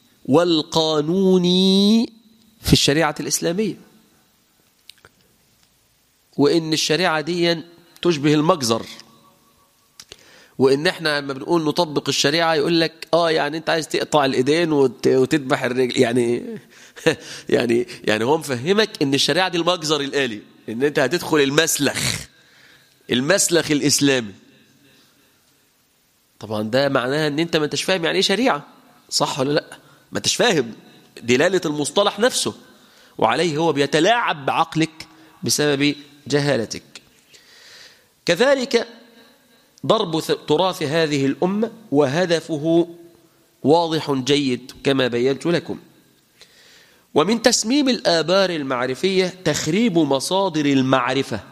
والقانوني في الشريعة الإسلامية وإن الشريعة دي تشبه المجزر وإن إحنا لما بنقول نطبق الشريعة يقول لك آه يعني أنت عايز تقطع الإيدين وتذبح الرجل يعني يعني يعني هو مفهمك إن الشريعة دي المجزر الآلي إن أنت هتدخل المسلخ المسلخ الإسلامي طبعا ده معناها ان انت ما انتش فاهم يعني ايه شريعه صح ولا لا ما انتش فاهم دلاله المصطلح نفسه وعليه هو بيتلاعب بعقلك بسبب جهالتك كذلك ضرب تراث هذه الامه وهدفه واضح جيد كما بينت لكم ومن تسميم الآبار المعرفية تخريب مصادر المعرفة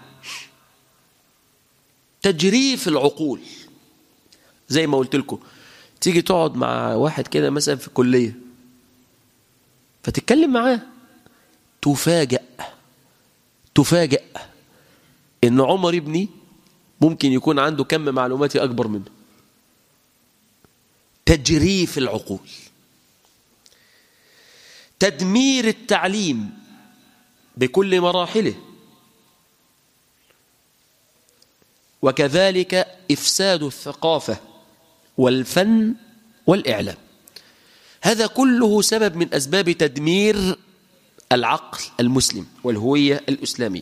تجريف العقول زي ما قلت لكم تيجي تقعد مع واحد كده مثلا في كلية فتتكلم معاه تفاجأ تفاجأ ان عمر ابني ممكن يكون عنده كم معلوماتي اكبر منه تجريف العقول تدمير التعليم بكل مراحله وكذلك افساد الثقافه والفن والإعلام هذا كله سبب من أسباب تدمير العقل المسلم والهوية الإسلامية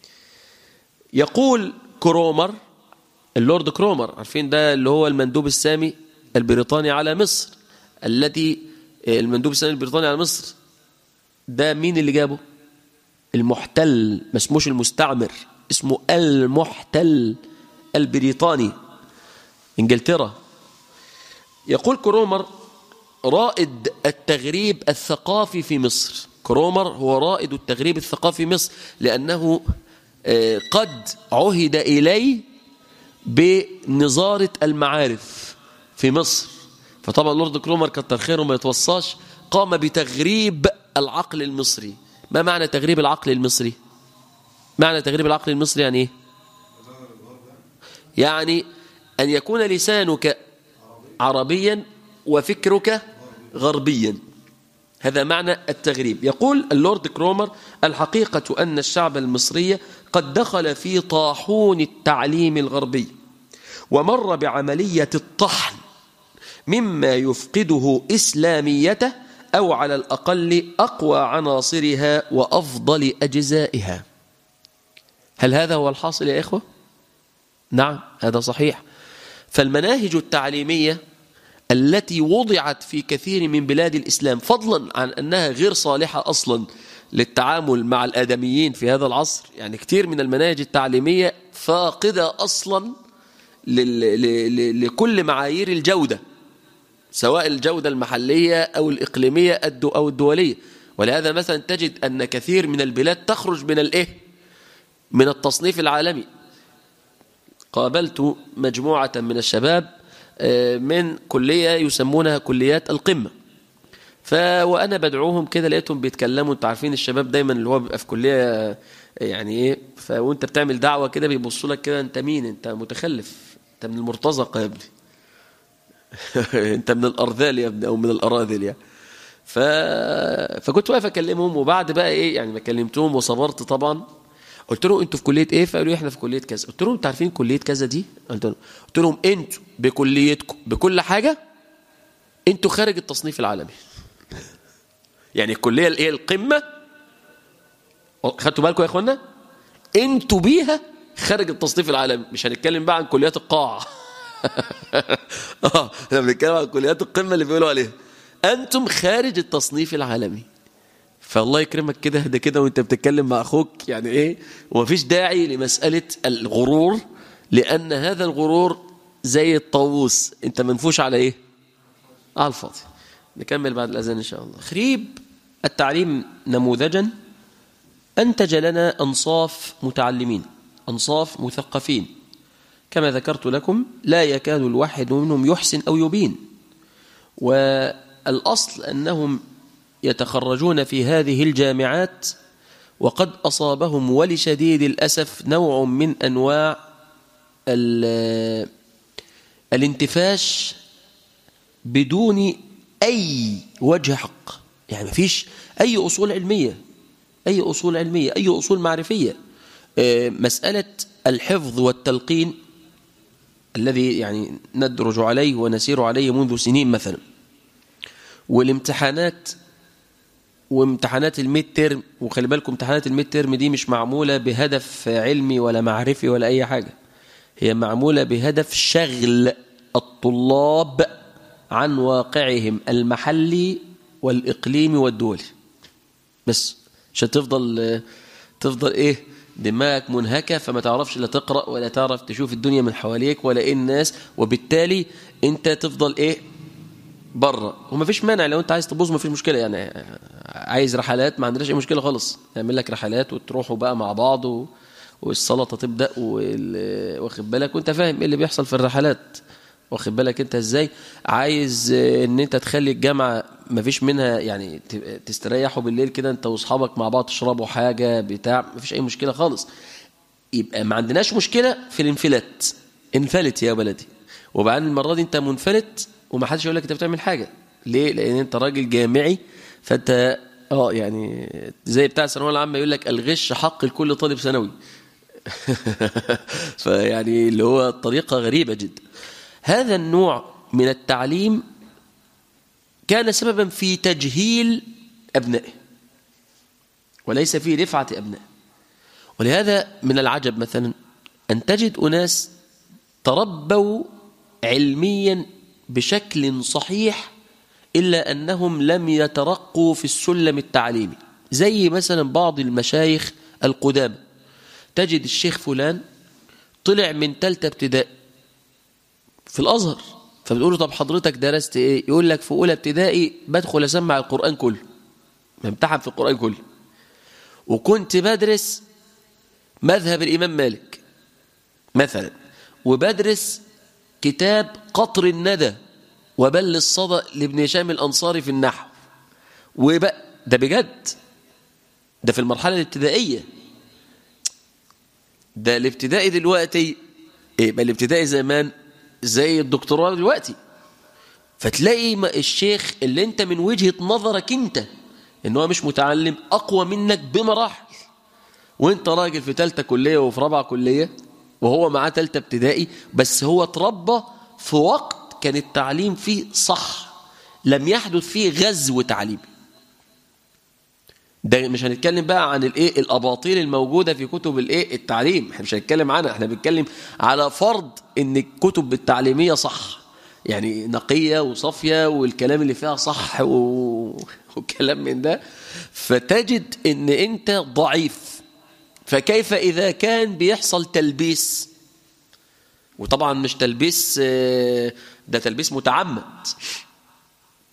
يقول كرومر اللورد كرومر عارفين ده اللي هو المندوب السامي البريطاني على مصر الذي المندوب السامي البريطاني على مصر ده مين اللي جابه المحتل ما اسموش المستعمر اسمه المحتل البريطاني انجلترا يقول كرومر رائد التغريب الثقافي في مصر كرومر هو رائد التغريب الثقافي في مصر لأنه قد عهد إليه بنظارة المعارف في مصر فطبعا لورد كرومر كتر خيره ما يتوصاش قام بتغريب العقل المصري ما معنى تغريب العقل المصري معنى تغريب العقل المصري يعني ايه يعني أن يكون لسانك عربيا وفكرك غربيا هذا معنى التغريب يقول اللورد كرومر الحقيقة أن الشعب المصري قد دخل في طاحون التعليم الغربي ومر بعملية الطحن مما يفقده إسلاميته أو على الأقل أقوى عناصرها وأفضل أجزائها هل هذا هو الحاصل يا إخوة؟ نعم هذا صحيح فالمناهج التعليمية التي وضعت في كثير من بلاد الإسلام فضلا عن أنها غير صالحة أصلا للتعامل مع الآدميين في هذا العصر يعني كثير من المناهج التعليمية فاقدة أصلا لكل معايير الجودة سواء الجودة المحلية أو الإقليمية أو الدولية ولهذا مثلا تجد أن كثير من البلاد تخرج من الإيه من التصنيف العالمي قابلت مجموعة من الشباب آه، من كلية يسمونها كليات القمة ف وانا بدعوهم كده لقيتهم بيتكلموا انتوا عارفين الشباب دايما اللي هو بيبقى في كليه يعني ايه فوانت بتعمل دعوه كده بيبصوا لك كده انت مين انت متخلف انت من المرتزقه يا ابني انت من الارذال يا ابني او من الاراذل يعني ف... فكنت واقف اكلمهم وبعد بقى ايه يعني ما كلمتهم وصبرت طبعا قلت لهم انتوا في كليه ايه فقالوا لي احنا في كليه كذا قلت لهم انتوا عارفين كليه كذا دي قلت لهم قلت لهم انتوا بكليتكم بكل حاجه انتوا خارج التصنيف العالمي يعني الكليه الايه القمه خدتوا بالكم يا اخوانا انتوا بيها خارج التصنيف العالمي مش هنتكلم بقى عن كليات القاع اه احنا بنتكلم عن كليات القمه اللي بيقولوا عليها انتم خارج التصنيف العالمي فالله يكرمك كده ده كده وانت بتتكلم مع اخوك يعني ايه ومفيش داعي لمساله الغرور لان هذا الغرور زي الطاووس انت منفوش على ايه على الفاضي نكمل بعد الاذان ان شاء الله خريب التعليم نموذجا انتج لنا انصاف متعلمين انصاف مثقفين كما ذكرت لكم لا يكاد الواحد منهم يحسن او يبين والاصل انهم يتخرجون في هذه الجامعات وقد أصابهم ولشديد الأسف نوع من أنواع الانتفاش بدون أي وجه حق يعني ما فيش أي أصول علمية أي أصول علمية أي أصول معرفية مسألة الحفظ والتلقين الذي يعني ندرج عليه ونسير عليه منذ سنين مثلا والامتحانات وامتحانات الميد ترم وخلي بالكم امتحانات الميد ترم دي مش معمولة بهدف علمي ولا معرفي ولا أي حاجة هي معمولة بهدف شغل الطلاب عن واقعهم المحلي والإقليمي والدولي بس عشان تفضل تفضل إيه دماغك منهكة فما تعرفش لا تقرأ ولا تعرف تشوف الدنيا من حواليك ولا إيه الناس وبالتالي أنت تفضل إيه بره وما فيش مانع لو انت عايز تبوظ ما فيش مشكله يعني عايز رحلات ما عندناش اي مشكله خالص نعمل لك رحلات وتروحوا بقى مع بعض و... والسلطه تبدا وال... واخد بالك وانت فاهم ايه اللي بيحصل في الرحلات واخد بالك انت ازاي عايز ان انت تخلي الجامعه ما فيش منها يعني تستريحوا بالليل كده انت واصحابك مع بعض تشربوا حاجه بتاع ما فيش اي مشكله خالص يبقى ما عندناش مشكله في الانفلات انفلت يا بلدي وبعدين المره دي انت منفلت وما حدش يقول لك انت بتعمل حاجه ليه لان انت راجل جامعي فانت اه يعني زي بتاع الثانويه العامه يقول لك الغش حق لكل طالب ثانوي فيعني اللي هو طريقه غريبه جدا هذا النوع من التعليم كان سببا في تجهيل ابنائه وليس في رفعه ابنائه ولهذا من العجب مثلا ان تجد اناس تربوا علميا بشكل صحيح إلا أنهم لم يترقوا في السلم التعليمي زي مثلا بعض المشايخ القدامى تجد الشيخ فلان طلع من تالتة ابتدائي في الأزهر فبتقول له طب حضرتك درست ايه يقول لك في اولى ابتدائي بدخل اسمع القرآن كله بمتحن في القرآن كله وكنت بدرس مذهب الإمام مالك مثلا وبدرس كتاب قطر الندى وبل الصدى لابن هشام الأنصاري في النحو وبقى ده بجد ده في المرحلة الابتدائية ده الابتدائي دلوقتي ايه بقى الابتدائي زمان زي الدكتوراه دلوقتي فتلاقي الشيخ اللي انت من وجهة نظرك انت ان هو مش متعلم اقوى منك بمراحل وانت راجل في ثالثه كليه وفي رابعه كليه وهو معاه ثالثه ابتدائي بس هو اتربى في وقت كان التعليم فيه صح لم يحدث فيه غزو تعليمي ده مش هنتكلم بقى عن الايه الاباطيل الموجوده في كتب الايه التعليم احنا مش هنتكلم عنها احنا بنتكلم على فرض ان الكتب التعليميه صح يعني نقيه وصافيه والكلام اللي فيها صح و... وكلام من ده فتجد ان انت ضعيف فكيف اذا كان بيحصل تلبيس وطبعا مش تلبيس ده تلبيس متعمد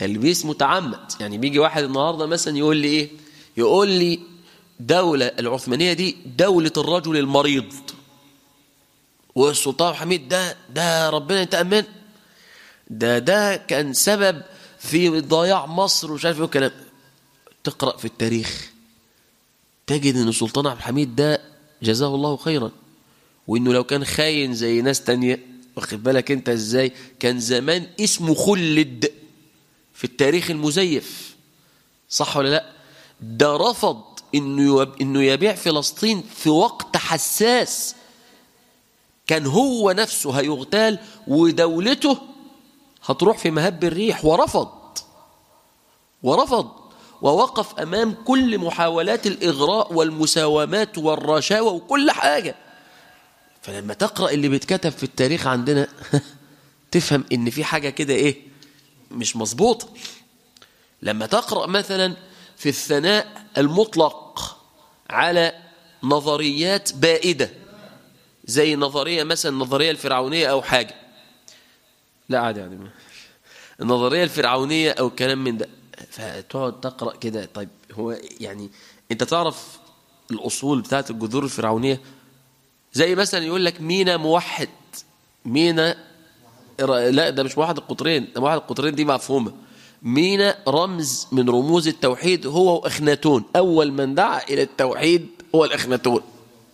تلبيس متعمد يعني بيجي واحد النهارده مثلا يقول لي ايه يقول لي دولة العثمانية دي دولة الرجل المريض والسلطان حميد ده ده ربنا ينتقم منه ده ده كان سبب في ضياع مصر ومش عارف ايه والكلام تقرأ في التاريخ تجد ان السلطان عبد الحميد ده جزاه الله خيرا وانه لو كان خاين زي ناس تانية واخد بالك انت ازاي كان زمان اسمه خلد في التاريخ المزيف صح ولا لا ده رفض انه انه يبيع فلسطين في وقت حساس كان هو نفسه هيغتال ودولته هتروح في مهب الريح ورفض ورفض ووقف أمام كل محاولات الإغراء والمساومات والرشاوى وكل حاجة فلما تقرأ اللي بيتكتب في التاريخ عندنا تفهم إن في حاجة كده إيه مش مظبوطة لما تقرأ مثلا في الثناء المطلق على نظريات بائدة زي نظرية مثلا النظرية الفرعونية أو حاجة لا عادي يعني النظرية الفرعونية أو كلام من ده فتقعد تقرأ كده طيب هو يعني أنت تعرف الأصول بتاعت الجذور الفرعونية زي مثلا يقول لك مينا موحد مينا لا ده مش موحد القطرين ده موحد القطرين دي مفهومة مينا رمز من رموز التوحيد هو وأخناتون أول من دعا إلى التوحيد هو الأخناتون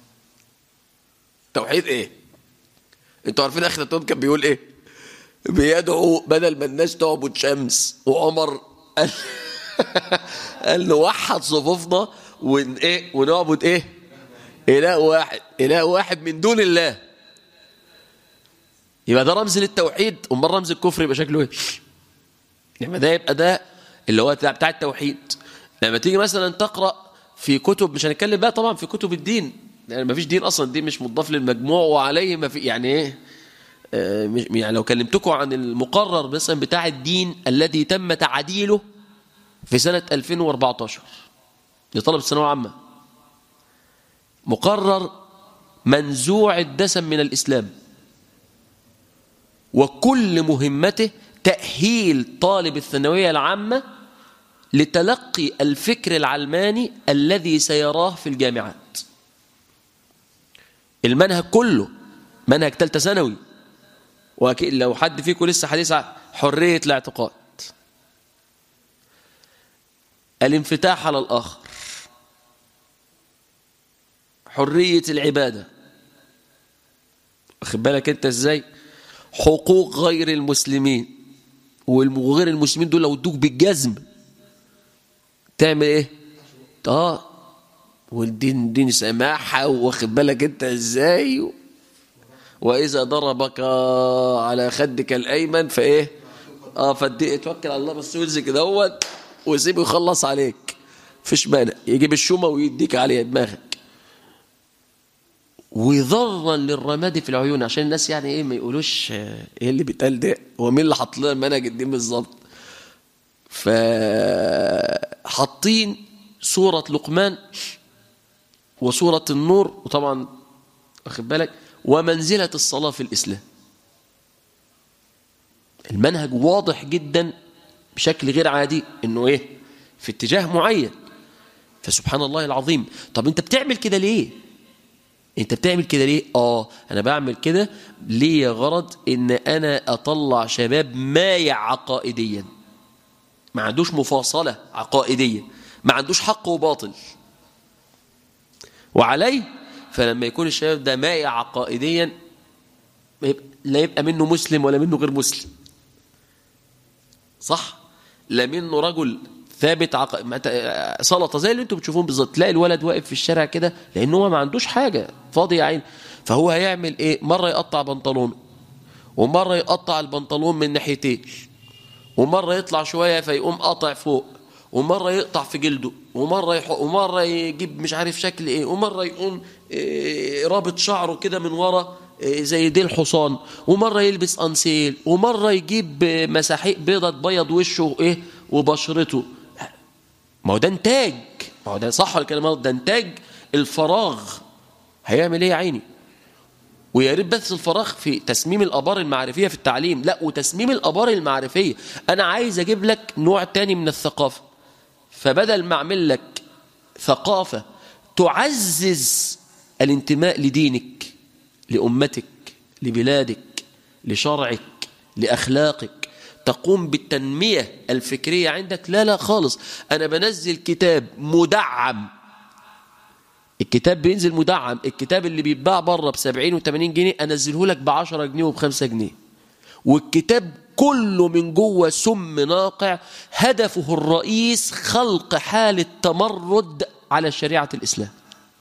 توحيد إيه انتوا عارفين أخناتون كان بيقول إيه بيدعو بدل ما الناس تعبد شمس وعمر قال قال نوحد صفوفنا ون ايه ونعبد ايه اله واحد اله واحد من دون الله يبقى ده رمز للتوحيد امال رمز الكفر يبقى شكله ايه لما ده يبقى ده اللي هو بتاع التوحيد لما تيجي مثلا تقرا في كتب مش هنتكلم بقى طبعا في كتب الدين يعني ما فيش دين اصلا الدين مش مضاف للمجموع وعليه ما في يعني ايه يعني لو كلمتكم عن المقرر مثلا بتاع الدين الذي تم تعديله في سنة 2014 لطلبة الثانوية العامة مقرر منزوع الدسم من الإسلام وكل مهمته تأهيل طالب الثانوية العامة لتلقي الفكر العلماني الذي سيراه في الجامعات المنهج كله منهج ثالثه ثانوي وأكيد لو حد فيكم لسه حديث عن حرية الاعتقاد الانفتاح على الآخر حرية العبادة واخد بالك انت ازاي حقوق غير المسلمين وغير المسلمين دول لو ادوك بالجزم تعمل ايه اه والدين دين سماحة واخد بالك انت ازاي وإذا ضربك على خدك الأيمن فإيه اه فدي توكل على الله بس وزي كده هو وسيبه يخلص عليك فيش مانع يجيب الشومة ويديك عليها دماغك وضرا للرماد في العيون عشان الناس يعني ايه ما يقولوش ايه اللي بيتقال ده هو مين اللي حط لنا المنهج الدين بالظبط فحاطين سورة لقمان وسورة النور وطبعا واخد بالك ومنزلة الصلاة في الإسلام المنهج واضح جدا بشكل غير عادي انه ايه في اتجاه معين فسبحان الله العظيم طب انت بتعمل كده ليه انت بتعمل كده ليه اه انا بعمل كده ليه غرض ان انا اطلع شباب مايع عقائديا ما عندوش مفاصلة عقائدية ما عندوش حق وباطل وعليه فلما يكون الشباب ده مائع عقائديا لا يبقى منه مسلم ولا منه غير مسلم صح لا منه رجل ثابت عق... سلطه زي اللي انتم بتشوفون بالظبط تلاقي الولد واقف في الشارع كده لان هو ما عندوش حاجه فاضي يا عين فهو هيعمل ايه مره يقطع بنطلونه ومره يقطع البنطلون من ناحيتين ومره يطلع شويه فيقوم قاطع فوق ومره يقطع في جلده ومره يحق ومره يجيب مش عارف شكل ايه ومره يقوم إيه رابط شعره كده من ورا إيه زي ديل حصان ومره يلبس انسيل ومره يجيب مساحيق بيضه تبيض وشه ايه وبشرته ما هو ده انتاج ما هو ده صح ولا كلام ده انتاج الفراغ هيعمل ايه يا عيني ويا ريت بس الفراغ في تسميم الابار المعرفيه في التعليم لا وتسميم الابار المعرفيه انا عايز اجيب لك نوع تاني من الثقافه فبدل ما اعمل لك ثقافه تعزز الانتماء لدينك لامتك لبلادك لشرعك لاخلاقك تقوم بالتنميه الفكريه عندك لا لا خالص انا بنزل كتاب مدعم الكتاب بينزل مدعم الكتاب اللي بيتباع بره ب 70 و80 جنيه انزله لك ب 10 جنيه وب 5 جنيه والكتاب كله من جوه سم ناقع هدفه الرئيس خلق حالة تمرد على شريعة الإسلام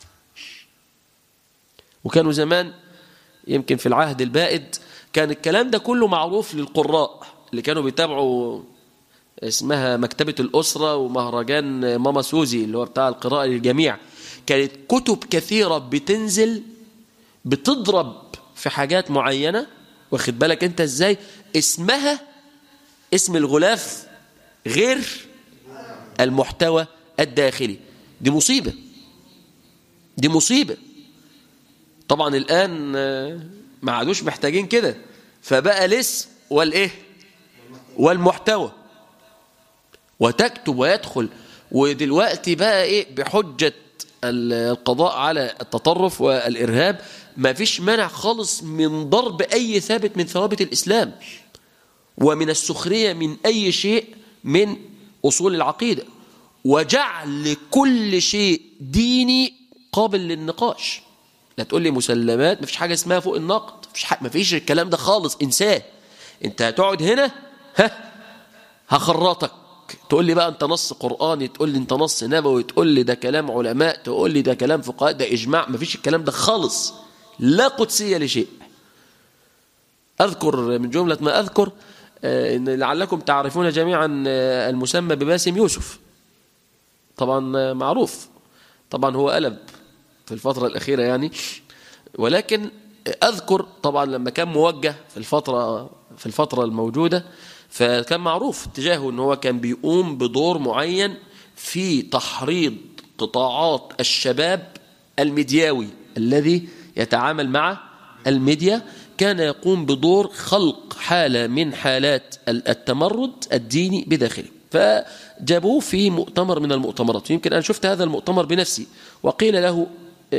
وكانوا زمان يمكن في العهد البائد كان الكلام ده كله معروف للقراء اللي كانوا بيتابعوا اسمها مكتبة الأسرة ومهرجان ماما سوزي اللي هو بتاع القراءة للجميع كانت كتب كثيرة بتنزل بتضرب في حاجات معينة واخد بالك انت ازاي اسمها اسم الغلاف غير المحتوى الداخلي دي مصيبة دي مصيبة طبعا الآن ما عادوش محتاجين كده فبقى الاسم والايه والمحتوى وتكتب ويدخل ودلوقتي بقى ايه بحجة القضاء على التطرف والإرهاب ما فيش مانع خالص من ضرب أي ثابت من ثوابت الإسلام ومن السخرية من أي شيء من أصول العقيدة وجعل كل شيء ديني قابل للنقاش لا تقول لي مسلمات ما فيش حاجة اسمها فوق النقد ما فيش الكلام ده خالص انساه انت هتقعد هنا ها هخرطك تقول لي بقى انت نص قرآني تقول لي انت نص نبوي تقول لي ده كلام علماء تقول لي ده كلام فقهاء ده إجماع مفيش الكلام ده خالص لا قدسية لشيء أذكر من جملة ما أذكر إن لعلكم تعرفون جميعا المسمى بباسم يوسف طبعا معروف طبعا هو قلب في الفترة الأخيرة يعني ولكن أذكر طبعا لما كان موجه في الفترة في الفترة الموجودة فكان معروف اتجاهه ان هو كان بيقوم بدور معين في تحريض قطاعات الشباب الميدياوي الذي يتعامل مع الميديا كان يقوم بدور خلق حالة من حالات التمرد الديني بداخله فجابوه في مؤتمر من المؤتمرات يمكن أنا شفت هذا المؤتمر بنفسي وقيل له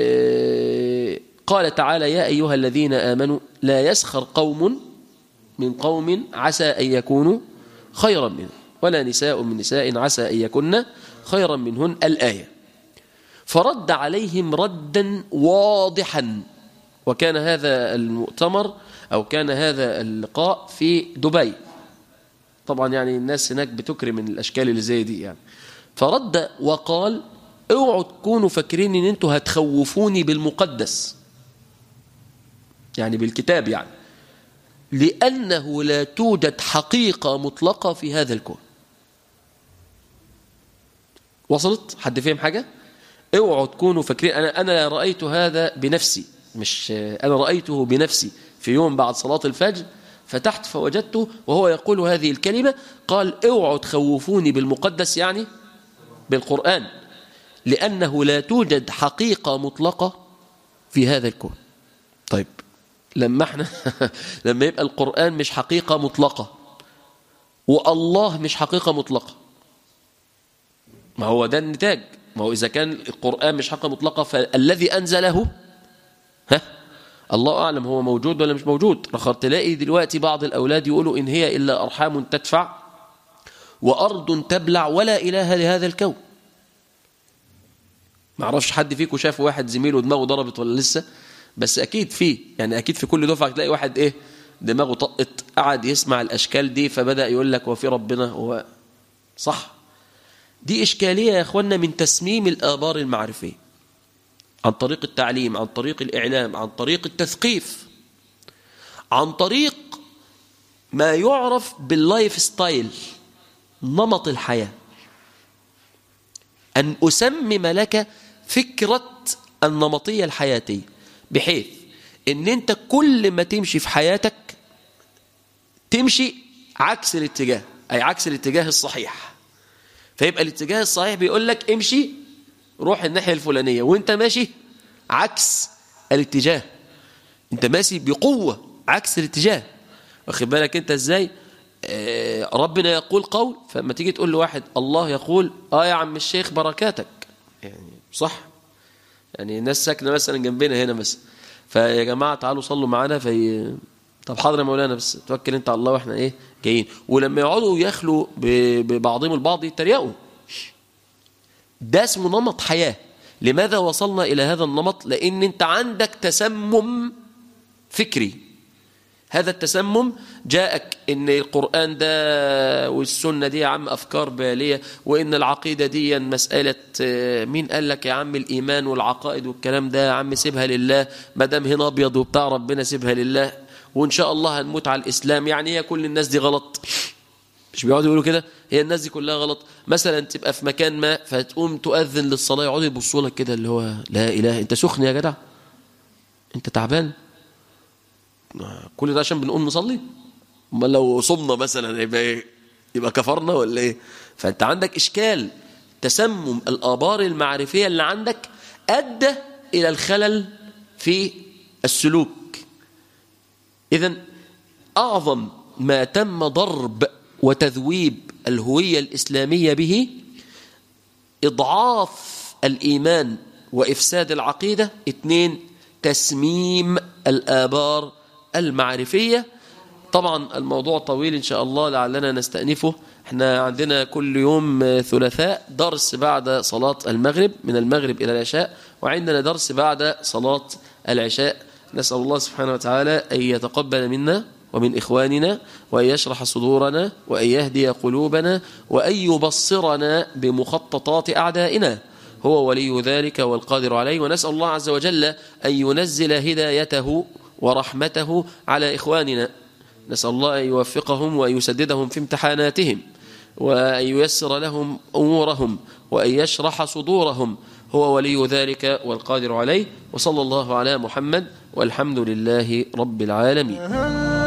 قال تعالى يا أيها الذين آمنوا لا يسخر قوم من قوم عسى أن يكونوا خيرا منهم ولا نساء من نساء عسى أن يكن خيرا منهن الآية فرد عليهم ردا واضحا وكان هذا المؤتمر أو كان هذا اللقاء في دبي طبعا يعني الناس هناك بتكرم من الأشكال اللي زي دي يعني فرد وقال اوعوا تكونوا فاكرين ان انتوا هتخوفوني بالمقدس يعني بالكتاب يعني لأنه لا توجد حقيقة مطلقة في هذا الكون وصلت حد فهم حاجة اوعوا تكونوا فاكرين أنا, أنا رأيت هذا بنفسي مش أنا رأيته بنفسي في يوم بعد صلاة الفجر فتحت فوجدته وهو يقول هذه الكلمة قال اوعوا تخوفوني بالمقدس يعني بالقرآن لأنه لا توجد حقيقة مطلقة في هذا الكون طيب لما احنا لما يبقى القرآن مش حقيقة مطلقة والله مش حقيقة مطلقة ما هو ده النتاج ما هو إذا كان القرآن مش حقيقة مطلقة فالذي أنزله ها الله أعلم هو موجود ولا مش موجود رخر تلاقي دلوقتي بعض الأولاد يقولوا إن هي إلا أرحام تدفع وأرض تبلع ولا إله لهذا الكون ما اعرفش حد فيكم شاف واحد زميله دماغه ضربت ولا لسه بس اكيد في يعني اكيد في كل دفعه تلاقي واحد ايه دماغه طقت قعد يسمع الاشكال دي فبدا يقول لك وفي ربنا هو صح دي اشكاليه يا اخوانا من تسميم الابار المعرفيه عن طريق التعليم عن طريق الاعلام عن طريق التثقيف عن طريق ما يعرف باللايف ستايل نمط الحياه ان اسمم لك فكره النمطيه الحياتيه بحيث ان انت كل ما تمشي في حياتك تمشي عكس الاتجاه اي عكس الاتجاه الصحيح فيبقى الاتجاه الصحيح بيقول لك امشي روح الناحيه الفلانيه وانت ماشي عكس الاتجاه انت ماشي بقوة عكس الاتجاه واخد بالك انت ازاي آه ربنا يقول قول فلما تيجي تقول لواحد الله يقول اه يا عم الشيخ بركاتك يعني صح يعني الناس ساكنه مثلا جنبنا هنا مثلا فيا جماعه تعالوا صلوا معانا في طب حاضر يا مولانا بس توكل انت على الله واحنا ايه جايين ولما يقعدوا يخلوا ببعضهم البعض يتريقوا ده اسمه نمط حياه لماذا وصلنا الى هذا النمط لان انت عندك تسمم فكري هذا التسمم جاءك ان القرآن ده والسنة دي يا عم أفكار بالية وإن العقيدة دي مسألة مين قال لك يا عم الإيمان والعقائد والكلام ده يا عم سيبها لله ما دام هنا أبيض وبتاع ربنا سيبها لله وإن شاء الله هنموت على الإسلام يعني هي كل الناس دي غلط مش بيقعدوا يقولوا كده هي الناس دي كلها غلط مثلا تبقى في مكان ما فتقوم تؤذن للصلاة يقعدوا يبصوا لك كده اللي هو لا إله أنت سخن يا جدع أنت تعبان كل ده عشان بنقوم نصلي امال لو صمنا مثلا يبقى ايه يبقى كفرنا ولا ايه فانت عندك اشكال تسمم الابار المعرفيه اللي عندك ادى الى الخلل في السلوك اذا اعظم ما تم ضرب وتذويب الهويه الاسلاميه به اضعاف الايمان وافساد العقيده اثنين تسميم الابار المعرفية طبعا الموضوع طويل إن شاء الله لعلنا نستأنفه احنا عندنا كل يوم ثلاثاء درس بعد صلاة المغرب من المغرب إلى العشاء وعندنا درس بعد صلاة العشاء نسأل الله سبحانه وتعالى أن يتقبل منا ومن إخواننا وأن يشرح صدورنا وأن يهدي قلوبنا وأن يبصرنا بمخططات أعدائنا هو ولي ذلك والقادر عليه ونسأل الله عز وجل أن ينزل هدايته ورحمته على إخواننا نسأل الله أن يوفقهم وأن يسددهم في امتحاناتهم وأن ييسر لهم أمورهم وأن يشرح صدورهم هو ولي ذلك والقادر عليه وصلى الله على محمد والحمد لله رب العالمين